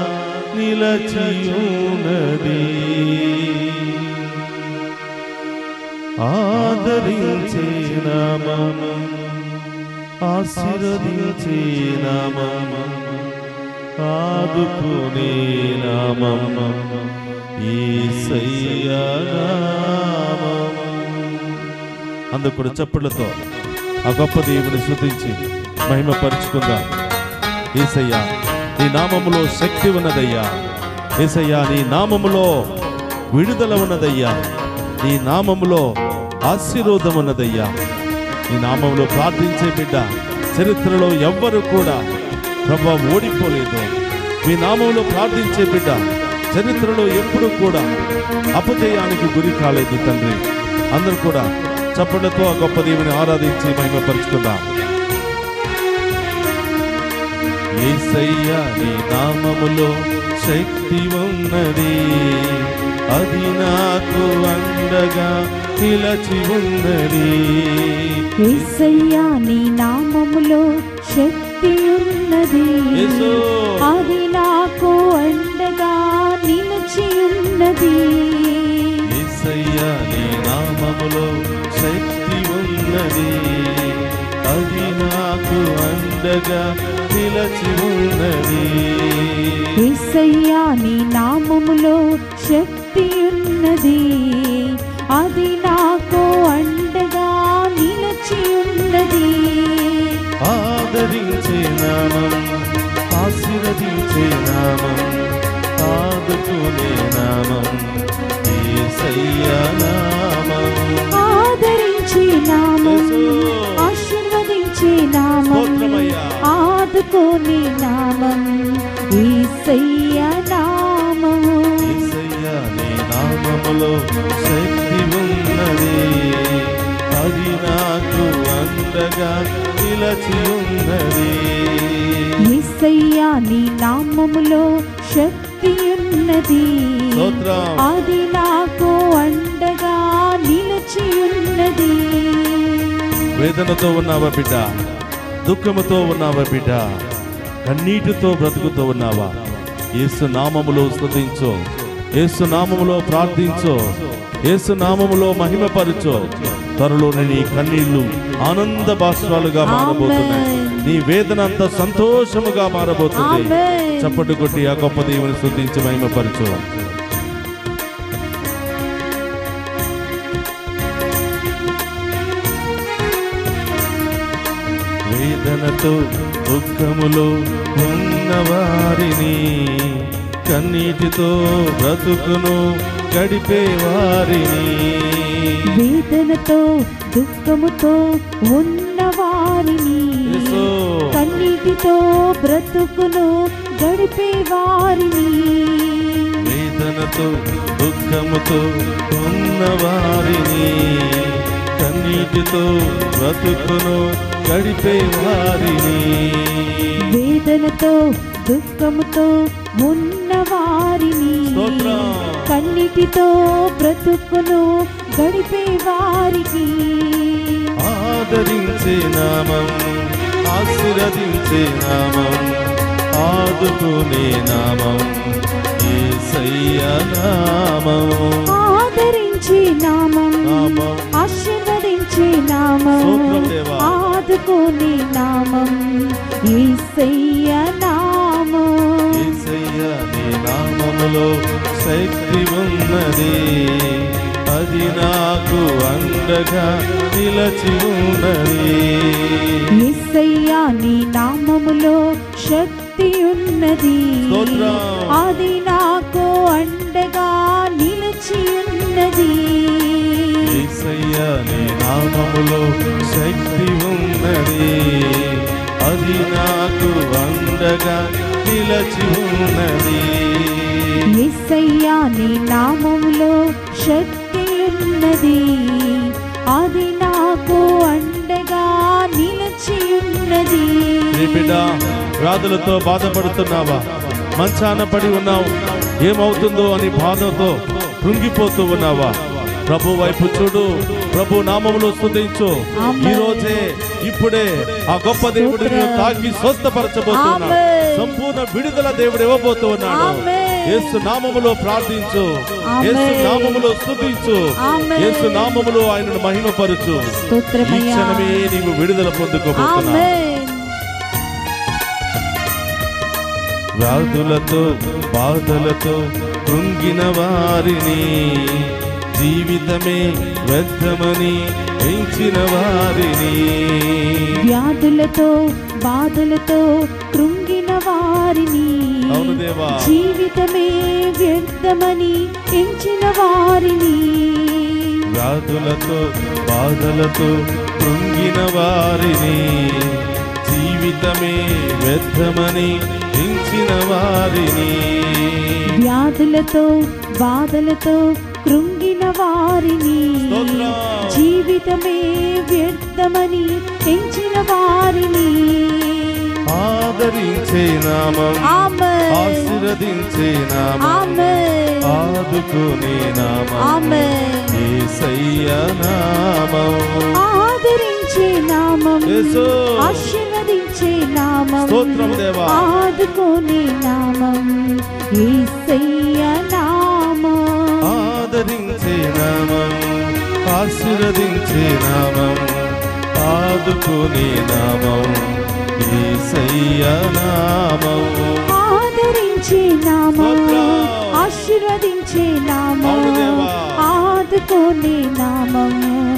నిలచియున్నది ఆదరించే నామము ఆశీర్వదించే నామము ఆదుకునే నామము యేసయ్యా నామము అందుకు కూడా చప్పులతో ఆ గొప్ప దేవుని శృతించి మహిమపరుచుకుందాం ఏసయ్యా నీ నామములో శక్తి ఉన్నదయ్యా ఏసయ్యా నీ నామములో విడుదల ఉన్నదయ్యా నీ నామములో ఆశీర్వాదం ఉన్నదయ్యా నీ నామములో ప్రార్థించే బిడ్డ చరిత్రలో ఎవ్వరు కూడా ప్రభా ఓడిపోలేదు మీ నామంలో ప్రార్థించే బిడ్డ చరిత్రలో ఎప్పుడు కూడా అపజయానికి గురి కాలేదు తండ్రి అందరూ కూడా చప్పట్లతో ఆ గొప్ప దేవుని ఆరాధించి మహిమపరుచుకుందాం ఏసయ్యా నీ నామములో శక్తి ఉన్నది అది నాకు అండగా నిలచి ఉన్నది యేసయ్యా నీ నామములో శక్తి ఉన్నది యేసు. అది నాకు అండగా నిలిచి ఉన్నది ఏసయ్యా నీ నామములో శక్తి ఉన్నది అది నాకు అండగా నిలచి ఉన్నది యేసయ్యా నీ నామములో శక్తి ఉన్నది అది నాకు అండగా నిలిచి ఉన్నది ఆదరించే నామం ఆశీర్వదించే నామం ఆదుకునే నామం ఏసయ్యా నామం ఆదరించే నామం యేసు. ఆశీర్వదించే నామం స్తోత్రమయ్యా. ఆదుకోని నామం ఈసయ్య నామం ఏసయ్యా నీ నామములో శక్తి ఉన్నది అది నాకు అండగా నిలచి ఉన్నది ఈసయ్య నీ నామములో శక్తి ఉన్నది స్తోత్రం. అది నాకు అండగా నిలిచి ఉన్నది వేదనతో ఉన్నావా బిడ్డ దుఃఖముతో ఉన్నావా బిడ్డ కన్నీటితో బ్రతుకుతూ ఉన్నావా యేసు నామములో స్తుతించు యేసు నామములో ప్రార్థించు యేసు నామములో మహిమపరచు త్వరలోనే నీ కన్నీళ్లు ఆనంద బాష్పాలుగా మారబోతున్నాయి ఆమేన్. నీ వేదన అంత సంతోషముగా మారబోతుంది ఆమేన్. చప్పటి కొట్టి ఆ గొప్ప దేవుని స్తుతించి మహిమపరచు వేదనతో దుఃఖములో ఉన్నవారిని కన్నీటితో బ్రతుకును గడిపే వారిని వేదనతో దుఃఖముతో ఉన్న వారిని యేసు కన్నీటితో బ్రతుకును గడిపే వారిని వేదనతో దుఃఖముతో ఉన్న వారిని కన్నీటితో బ్రతుకును గడిపే వారిని వేదనతో దుఃఖముతో ఉన్న వారిని స్తోత్రం. కన్నిటితో బ్రతుకును గడిపే వారికి ఆదరించే నామం ఆశీర్వదించే నామం ఆదుకునే నామం యేసయ్య నామం ఆదరించే నామం నామం ఆశీర్వదించే నామం స్తోత్రం దేవా. ఆదుకునే నామం యేసయ్య నామం యేసయ్య నీ నామములో శక్తి ఉన్నది అది నాకు అండగా నిలచి ఉన్నది యేసయ్యా నీ నామములో శక్తి ఉన్నది స్తోత్రం. అది నాకు అండగా నిలిచి ఉన్నది యేసయ్య నీ నామములో శక్తి ఉన్నది అది నాకు అండగా నిలచి ఉన్నది యేసయ్యా నీ నామములో శక్తి ఉన్నది అది నాకు అండగా నిలిచి ఉన్నది నీ బిడ్డ వ్యాధులతో బాధపడుతున్నావా మంచాన పడి ఉన్నావు ఏమవుతుందో అని బాధతో కృంగిపోతూ ఉన్నావా ప్రభు వైపు చూడు ప్రభు నామములో స్తుతించు ఆమేన్. ఈ రోజే ఇప్పుడే ఆ గొప్ప దేవుడు నిన్ను తాకి స్వస్థపరచబోతున్నాడు ఆమేన్. సంపూర్ణ విడుదల దేవుడు ఇవ్వబోతూ ఉన్నాడు ఆమేన్. యేసు నామములో ప్రార్థించు ఆమేన్. యేసు నామములో స్తుతించు ఆమేన్. యేసు నామములో ఆయనను మహిమపరచు ఈ స్తోత్రమయ్యా క్షణమే నీవు విడుదల పొందుకోబోతున్నావు ఆమేన్ వ్యాధులతో బాధలతో కృంగిన వారిని జీవితమే వ్యర్థమని పెంచిన వారిని వ్యాధులతో బాధలతో కృంగిన వారిని అవును దేవా. జీవితమే వ్యర్థమని ఎంచిన వారిని వ్యాధులతో బాధలతో కృంగిన వారిని జీవితమే వ్యర్థమని పెంచిన వారిని వ్యాధులతో బాధలతో కృంగిన వారిని స్తోత్రం. జీవితమే వ్యర్థమని ఎంచిన వారిని ఆదరించే నామం ఆమెన్ ఆశీర్వదించే నామం ఆమెన్ ఆదుకునే నామం ఆమెన్ యేసయ్య నామం ఆదరించే నామం యేసు. ఆశీర్వదించే నామం స్తోత్రం దేవా. ఆదుకోనే నామం యేసయ్య నామం ఆదరించే నామం ఆశీర్వదించే నామం ఆదుకునే నామం యేసయ్య నామం ఆదరించే నామం స్తోత్రం. ఆశీర్వదించే నామం అవును దేవా. ఆదుకోనే నామం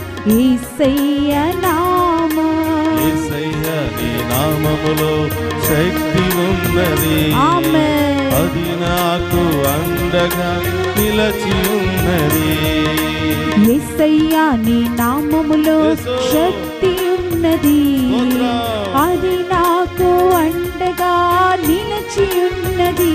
యేసయ్య నామం యేసయ్య నీ నామములో శక్తి ఉన్నది ఆమేన్. అది నాకు అండగా నిలచి ఉన్నది యేసయ్యా నీ నామములో యేసు. శక్తి ఉన్నది స్తోత్రం. అది నాకు అండగా నిలిచి ఉన్నది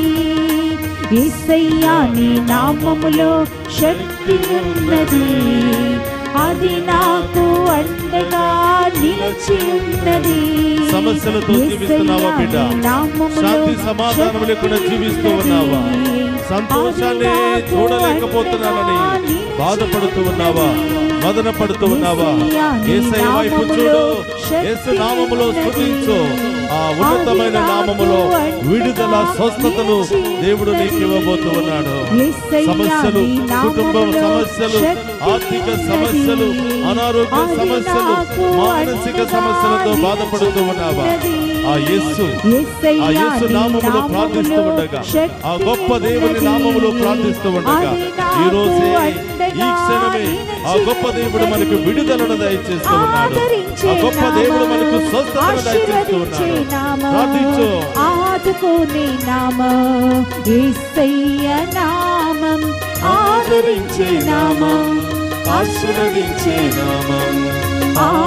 యేసయ్యా నీ నామములో శక్తి ఉన్నది అది నాకు అండగా నిలిచి ఉన్నది సమస్యలతో జీవిస్తున్నావా యేసయ్యా బిడ్డ? నీ నామములో శాంతి సమాధానం లేకుండా శక్తి జీవిస్తూ ఉన్నది. ఉన్నావా? సంతోషాన్ని అది నాకు చూడలేకపోతున్నానని అండగా నిలిచి బాధపడుతూ ఉన్నావా మదన పడుతూ ఉన్నావా యేసయ్యా, నీ ఏసై వైపు చూడు నామములో శక్తి యేసు నామములో ఉన్నది. స్తుతించు ఆ ఉన్నతమైన అది నాకు నామములో అండగా విడుదల స్వస్థతను నిలిచి దేవుడు నీకు ఉన్నది. ఇవ్వబోతూ ఉన్నాడు యేసయ్యా, సమస్యలు నీ కుటుంబ నామములో సమస్యలు శక్తి ఆర్థిక ఉన్నది. సమస్యలు అనారోగ్య అది సమస్యలు నాకు మానసిక అండగా సమస్యలతో నిలిచి బాధపడుతూ ఉన్నావా ఉన్నది. ఆ యేసు యేసయ్యా, ఆ యేసు నీ నామములో ప్రార్థిస్తూ నామములో ఉండగా శక్తి ఆ గొప్ప దేవుని ఉన్నది. నామములో ప్రార్థిస్తూ ఉండగా అది నాకు ఈ రోజే అండగా ఈ క్షణమే ఆ గొప్ప దేవుడు మనకు విడుదలను దయచేస్తూ ఉన్నాడు ఆదరించే ఆ గొప్ప దేవుడు మనకు నామం, స్వస్థతను దయచేస్తూ ఆశీర్వదించే ఉన్నాడు నామం, ప్రార్థించు ఆదుకునే నామం యేసయ్య నామం ఆదరించే నామం ఆశీర్వదించే నామం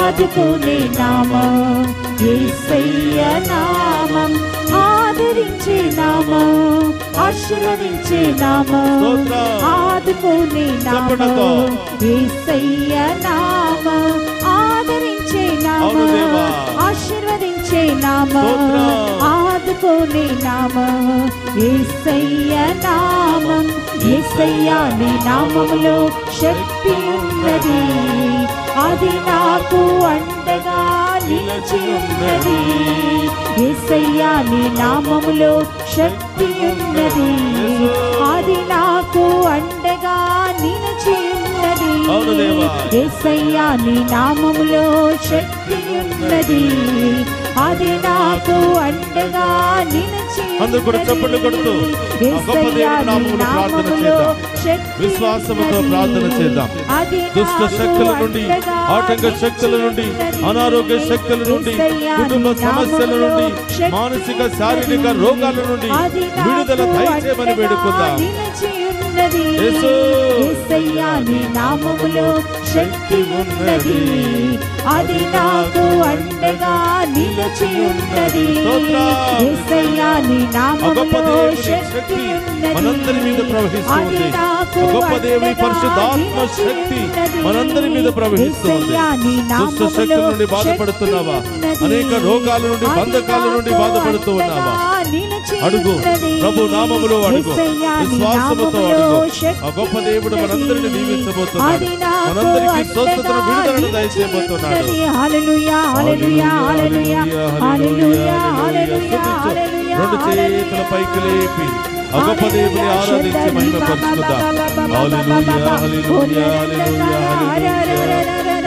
ఆదుకునే నామం యేసయ్య నామం ఆదరించే నామం ఆశీర్వదించే నామం స్తోత్రం. ఆదుకునే చప్పటతో. నామం యేసయ్య నామం ఆదరించే అవును నామం దేవా. ఆశీర్వదించే నామం స్తోత్రం. ఆదుకోని నామం యేసయ్య నామం యేసయ్య నీ నామములో శక్తి ఉన్నది అది నాకు అండగా నిలిచి ఉన్నది యేసయ్య నీ నామములో శక్తి ఉన్నది అది నాకు అండగా నిలిచి ఉన్నది అవును దేవా. యేసయ్య నీ నామములో శక్తి ఉన్నది అది నాకు అండగా నిలిచి అందరూ కూడా చప్పట్లు కొడుతూ ఆ గొప్ప దేవుని నామములో ప్రార్థన చేద్దాం. విశ్వాసముతో ప్రార్థన చేద్దాం దుష్ట శక్తుల నుండి ఆటంక శక్తుల నుండి అనారోగ్య శక్తుల నుండి కుటుంబ సమస్యల నుండి మానసిక శారీరక రోగాల నుండి విడుదల దయచేయమని వేడుకుందాం యేసు. నీ నామములో శక్తి ఉన్నది అది నాకు అండగా నిలిచి ఉన్నది స్తోత్రం. యేసయ్యా నీ ఆ గొప్ప నామములో దేవుని శక్తి శక్తి ఉన్నది మనందరి మీద ప్రవహిస్తూ అది ఉంది నాకు ఆ గొప్ప దేవుని అండగా పరిశుద్ధాత్మ నిలిచి శక్తి ఉన్నది. మనందరి మీద ప్రవహిస్తూ ఉంది యేసయ్యా నీ దుష్ట నామములో శక్తుల నుండి బాధపడుతున్నావా శక్తి ఉన్నది. అనేక రోగాల నుండి అది బంధకాల నుండి నాకు బాధపడుతూ ఉన్నావా అండగా నిలిచి అడుగు ఉన్నది. ప్రభు నామములో అడుగు యేసయ్యా నీ విశ్వాసముతో నామములో అడుగు శక్తి ఆ గొప్ప దేవుడు మనందరిని ఉన్నది. దీవించబోతున్నాడు అది నాకు మనందరికీ స్వస్థతను అండగా విడుదలను నిలిచి దయచేయబోతున్నాడు ఉన్నది. హల్లెలూయా హల్లెలూయా హల్లెలూయా హల్లెలూయా హల్లెలూయా స్తుతించు. హల్లెలూయా రెండు చేతుల పైకి లేపి ఆ గొప్ప దేవుని ఆరాధించి మహిమ పరుచుకుందాం హల్లెలూయా హల్లెలూయా హల్లెలూయా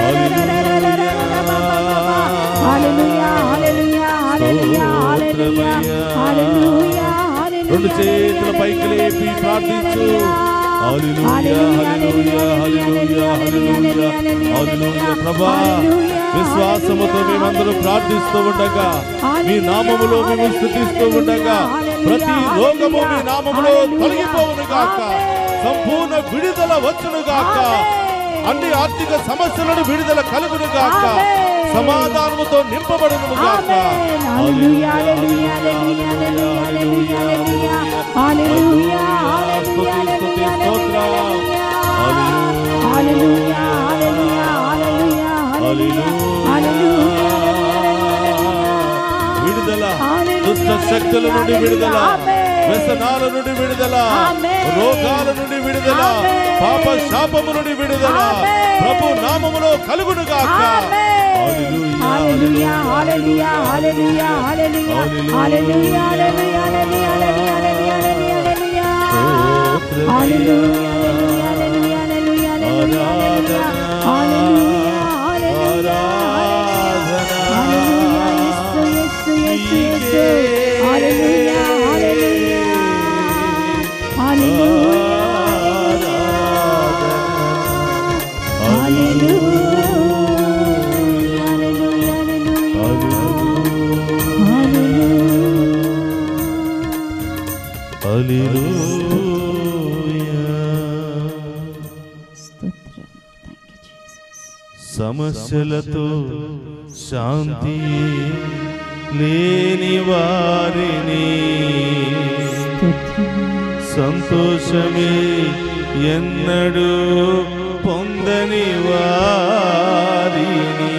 హల్లెలూయా హల్లెలూయా హల్లెలూయా హల్లెలూయా హల్లెలూయా రెండు చేతుల పైకి లేపి ప్రార్థించు హల్లెలూయా హల్లెలూయా హల్లెలూయా హల్లెలూయా హల్లెలూయా ప్రభా విశ్వాసముతో మేమందరం ప్రార్థిస్తూ ఉండగా మీ నామములో మేము స్థుతిస్తూ ఉండగా ప్రతి రోగము మీ నామములో తొలగిపోవును గాక సంపూర్ణ విడుదల వచ్చును గాక అన్ని ఆర్థిక సమస్యలను విడుదల కలుగును గాక సమాధానముతో నింపబడును గాక హల్లెలూయా హల్లెలూయా హల్లెలూయా హల్లెలూయా హల్లెలూయా హల్లెలూయా హల్లెలూయా హల్లెలూయా హల్లెలూయా హల్లెలూయా విడుదల హల్లెలూయా. దుష్ట శక్తుల నుండి విడుదల ఆమేన్. వ్యసనాల నుండి విడుదల ఆమేన్. రోగాల నుండి విడుదల ఆమేన్. పాప శాపము నుండి విడుదల ఆమేన్. ప్రభు నామములో కలుగును గాక హల్లెలూయా హల్లెలూయా హల్లెలూయా హల్లెలూయా హల్లెలూయా హల్లెలూయా హల్లెలూయా హల్లెలూయా హల్లెలూయా హల్లెలూయా హల్లెలూయా హల్లెలూయా హల్లెలూయా హల్లెలూయా హల్లెలూయా యేసు యేసు యేసు యేసు హల్లెలూయా హల్లెలూయా హల్లెలూయా హల్లెలూయా హల్లెలూయా స్తోత్రం థ్యాంక్ యూ జీసస్ సమస్యలతో శాంతి లేని వారిని స్తోత్రం సంతోషమే ఎన్నడూ పొందని వారిని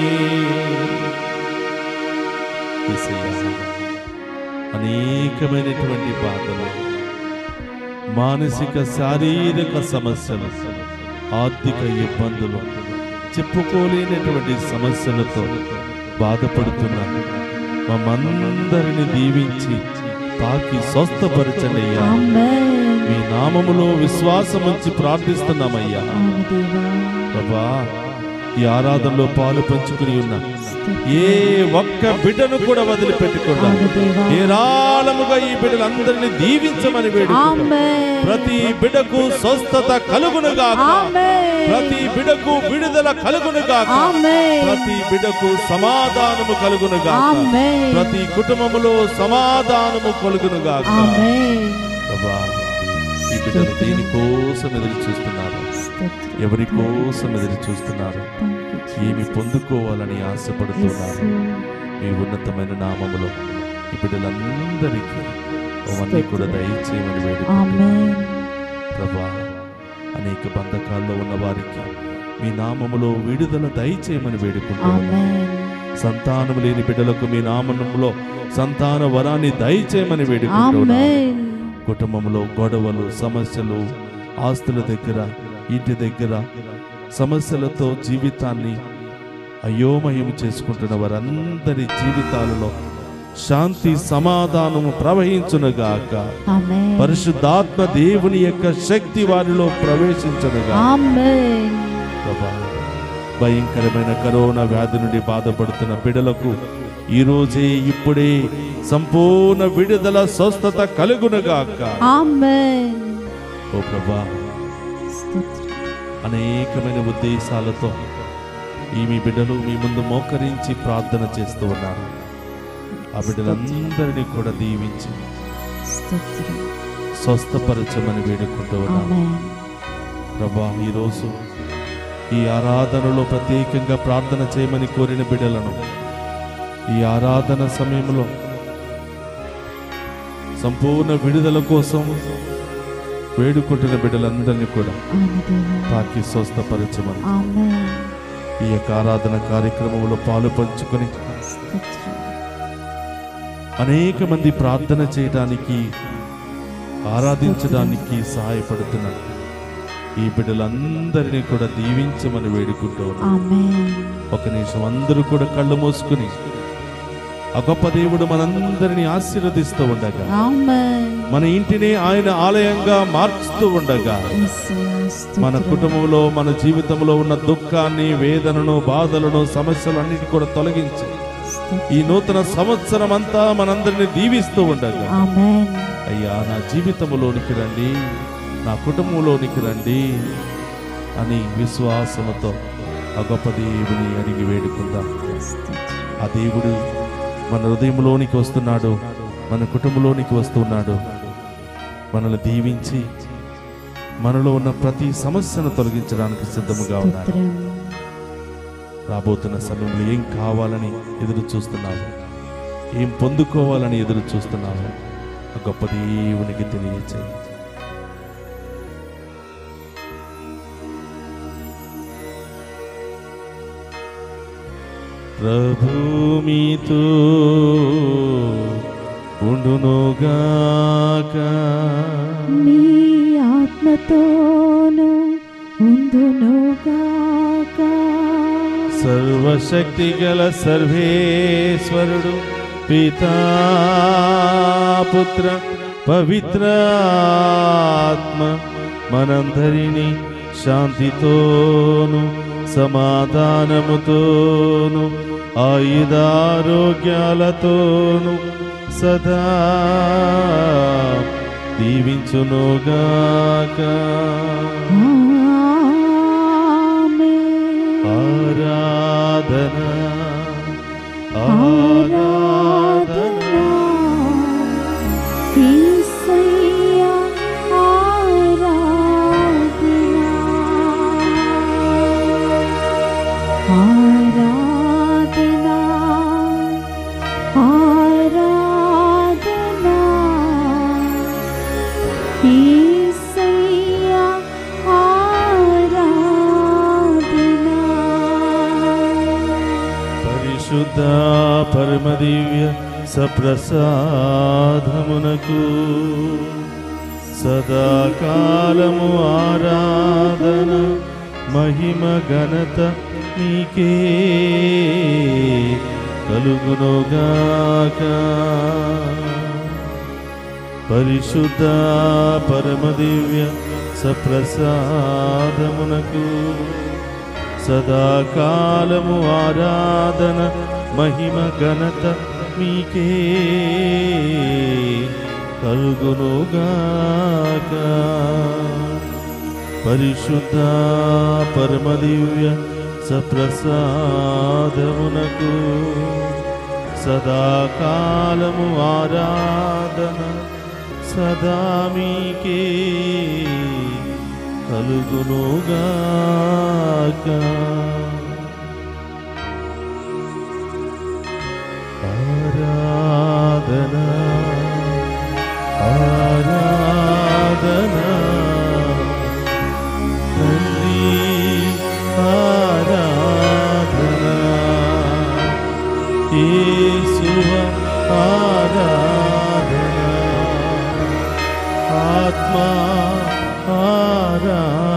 యేసయ్యా, అనేకమైనటువంటి బాధలు మానసిక శారీరక సమస్యలు ఆర్థిక ఇబ్బందులు చెప్పుకోలేనటువంటి సమస్యలతో బాధపడుతున్న మమ్మందరిని దీవించి తాకి స్వస్థపరచండి అయ్యా ఆమేన్ మీ నామములో విశ్వాసం ఉంచి ప్రార్థిస్తున్నామయ్యా అవును దేవా ప్రభా ఈ ఆరాధనలో పాలు పంచుకుని ఉన్న ఏ ఒక్క బిడ్డను కూడా వదిలిపెట్టకుండా అవును దేవా ఏరాళముగా ఈ బిడ్డలందరినీ దీవించమని వేడుకుంటున్నాం ఆమేన్ ప్రతి బిడ్డకు స్వస్థత కలుగునుగాక ఆమేన్ ప్రతి బిడ్డకు విడుదల కలుగునుగాక ఆమేన్ ప్రతి బిడ్డకు సమాధానము కలుగునుగాక ఆమేన్ ప్రతి కుటుంబములో సమాధానము కలుగునుగాక ఆమేన్ ప్రభా ఈ బిడ్డలు దేని కోసం ఎదురు చూస్తున్నారు స్తోత్రం ఎవరి కోసం ఎదురు చూస్తున్నారు థ్యాంక్ యూ ఏమి పొందుకోవాలని ఆశపడుతున్నారు మీ ఉన్నతమైన నామములో ఈ బిడ్డలందరికీ అవన్నీ కూడా దయచేయమని వేడుకుంటున్నాను ఆమేన్ ప్రభా అనేక బంధకాల్లో ఉన్న వారికి మీ నామములో విడుదల దయచేయమని వేడుకుంటున్నాను ఆమేన్ సంతానం లేని బిడ్డలకు మీ నామములో సంతాన వరాన్ని దయచేయమని వేడుకుంటున్నాను ఆమేన్ కుటుంబంలో గొడవలు సమస్యలు ఆస్తుల దగ్గర ఇంటి దగ్గర సమస్యలతో జీవితాన్ని అయోమయం చేసుకుంటున్న వారందరి జీవితాలలో శాంతి సమాధానము ప్రవహించునుగాక ఆమేన్ పరిశుద్ధాత్మ దేవుని యొక్క శక్తి వారిలో ప్రవేశించనుగా ఆమేన్ ప్రభా భయంకరమైన కరోనా వ్యాధి నుండి బాధపడుతున్న బిడలకు ఈ రోజే ఇప్పుడే సంపూర్ణ విడుదల స్వస్థత కలుగునుగాక ఆమేన్ ఓ ప్రభా స్తోత్రం అనేకమైన ఉద్దేశాలతో ఈ మీ బిడ్డలు మీ ముందు మోకరించి ప్రార్థన చేస్తూ ఉన్నారు ఆ బిడ్డలందరినీ కూడా దీవించి స్తోత్రం స్వస్థపరచమని వేడుకుంటూ ఉన్నాను ఆమేన్ ప్రభా ఈరోజు ఈ ఆరాధనలో ప్రత్యేకంగా ప్రార్థన చేయమని కోరిన బిడ్డలను ఈ ఆరాధన సమయంలో సంపూర్ణ విడుదల కోసం వేడుకుంటున్న బిడ్డలందరినీ కూడా ఆమేన్ తాకి స్వస్థపరచమని ఆమేన్ ఈ యొక్క ఆరాధన కార్యక్రమంలో పాలు పంచుకొని స్తోత్రం అనేక మంది ప్రార్థన చేయడానికి ఆరాధించడానికి సహాయపడుతున్నారు ఈ బిడ్డలందరినీ కూడా దీవించమని వేడుకుంటూ ఉన్నాను ఆమేన్ ఒక నిమిషం అందరూ కూడా కళ్ళు మూసుకుని ఆ గొప్ప దేవుడు మనందరినీ ఆశీర్వదిస్తూ ఉండగా ఆమేన్ మన ఇంటిని ఆయన ఆలయంగా మార్చుతూ ఉండగా యేసయ్యా, మన స్తోత్రం. కుటుంబంలో మన జీవితంలో ఉన్న దుఃఖాన్ని వేదనను బాధలను సమస్యలన్నిటి కూడా తొలగించి స్తోత్రం. ఈ నూతన సంవత్సరం అంతా మనందరినీ దీవిస్తూ ఉండగా ఆమేన్ అయ్యా నా జీవితంలోనికి రండి నా కుటుంబంలోనికి రండి అని విశ్వాసముతో ఆ గొప్ప దేవుని అడిగి వేడుకుందాం స్తోత్రం. ఆ దేవుడు మన హృదయంలోనికి వస్తున్నాడు మన కుటుంబంలోనికి వస్తున్నాడు మనల్ని దీవించి మనలో ఉన్న ప్రతి సమస్యను తొలగించడానికి సిద్ధముగా ఉన్నాడు స్తోత్రం. రాబోతున్న సమయంలో ఏం కావాలని ఎదురు చూస్తున్నావు ఏం పొందుకోవాలని ఎదురు చూస్తున్నావు ఆ గొప్ప దేవునికి తెలియచేయి ప్రభు మీతో ఉండునుగాక మీ ఆత్మతోను ఉందునుగాక సర్వశక్తి గల సర్వేశ్వరుడు పితా పుత్ర పవిత్రాత్మ మనందరినీ శాంతితోను సమాధానముతోను ఆయుధారోగ్యాలతోను సదా దీవించునుగాక ఆమేన్. ఆరాధన ఆరాధన ఆరాధన యేసయ్యా, ఆరాధన ఆరాధన యేసయ్యా, ఆరాధన పరిశుద్ధ పరమదివ్య సప్రసాదమునకు సదాకాలము ఆరాధన మహిమ ఘనత నీకే కలుగునుగాక పరిశుద్ధ పరమదివ్య సప్రసాదమునకు సదాకాలము ఆరాధన మహిమ ఘనత మీకే కలుగునుగాక పరిశుద్ధ పరమదివ్య సప్రసాదమునకు సదాకాలము ఆరాధన సదా మీకే కలుగునుగాక యేసువ ఆరాధన ఆత్మ ఆరాధన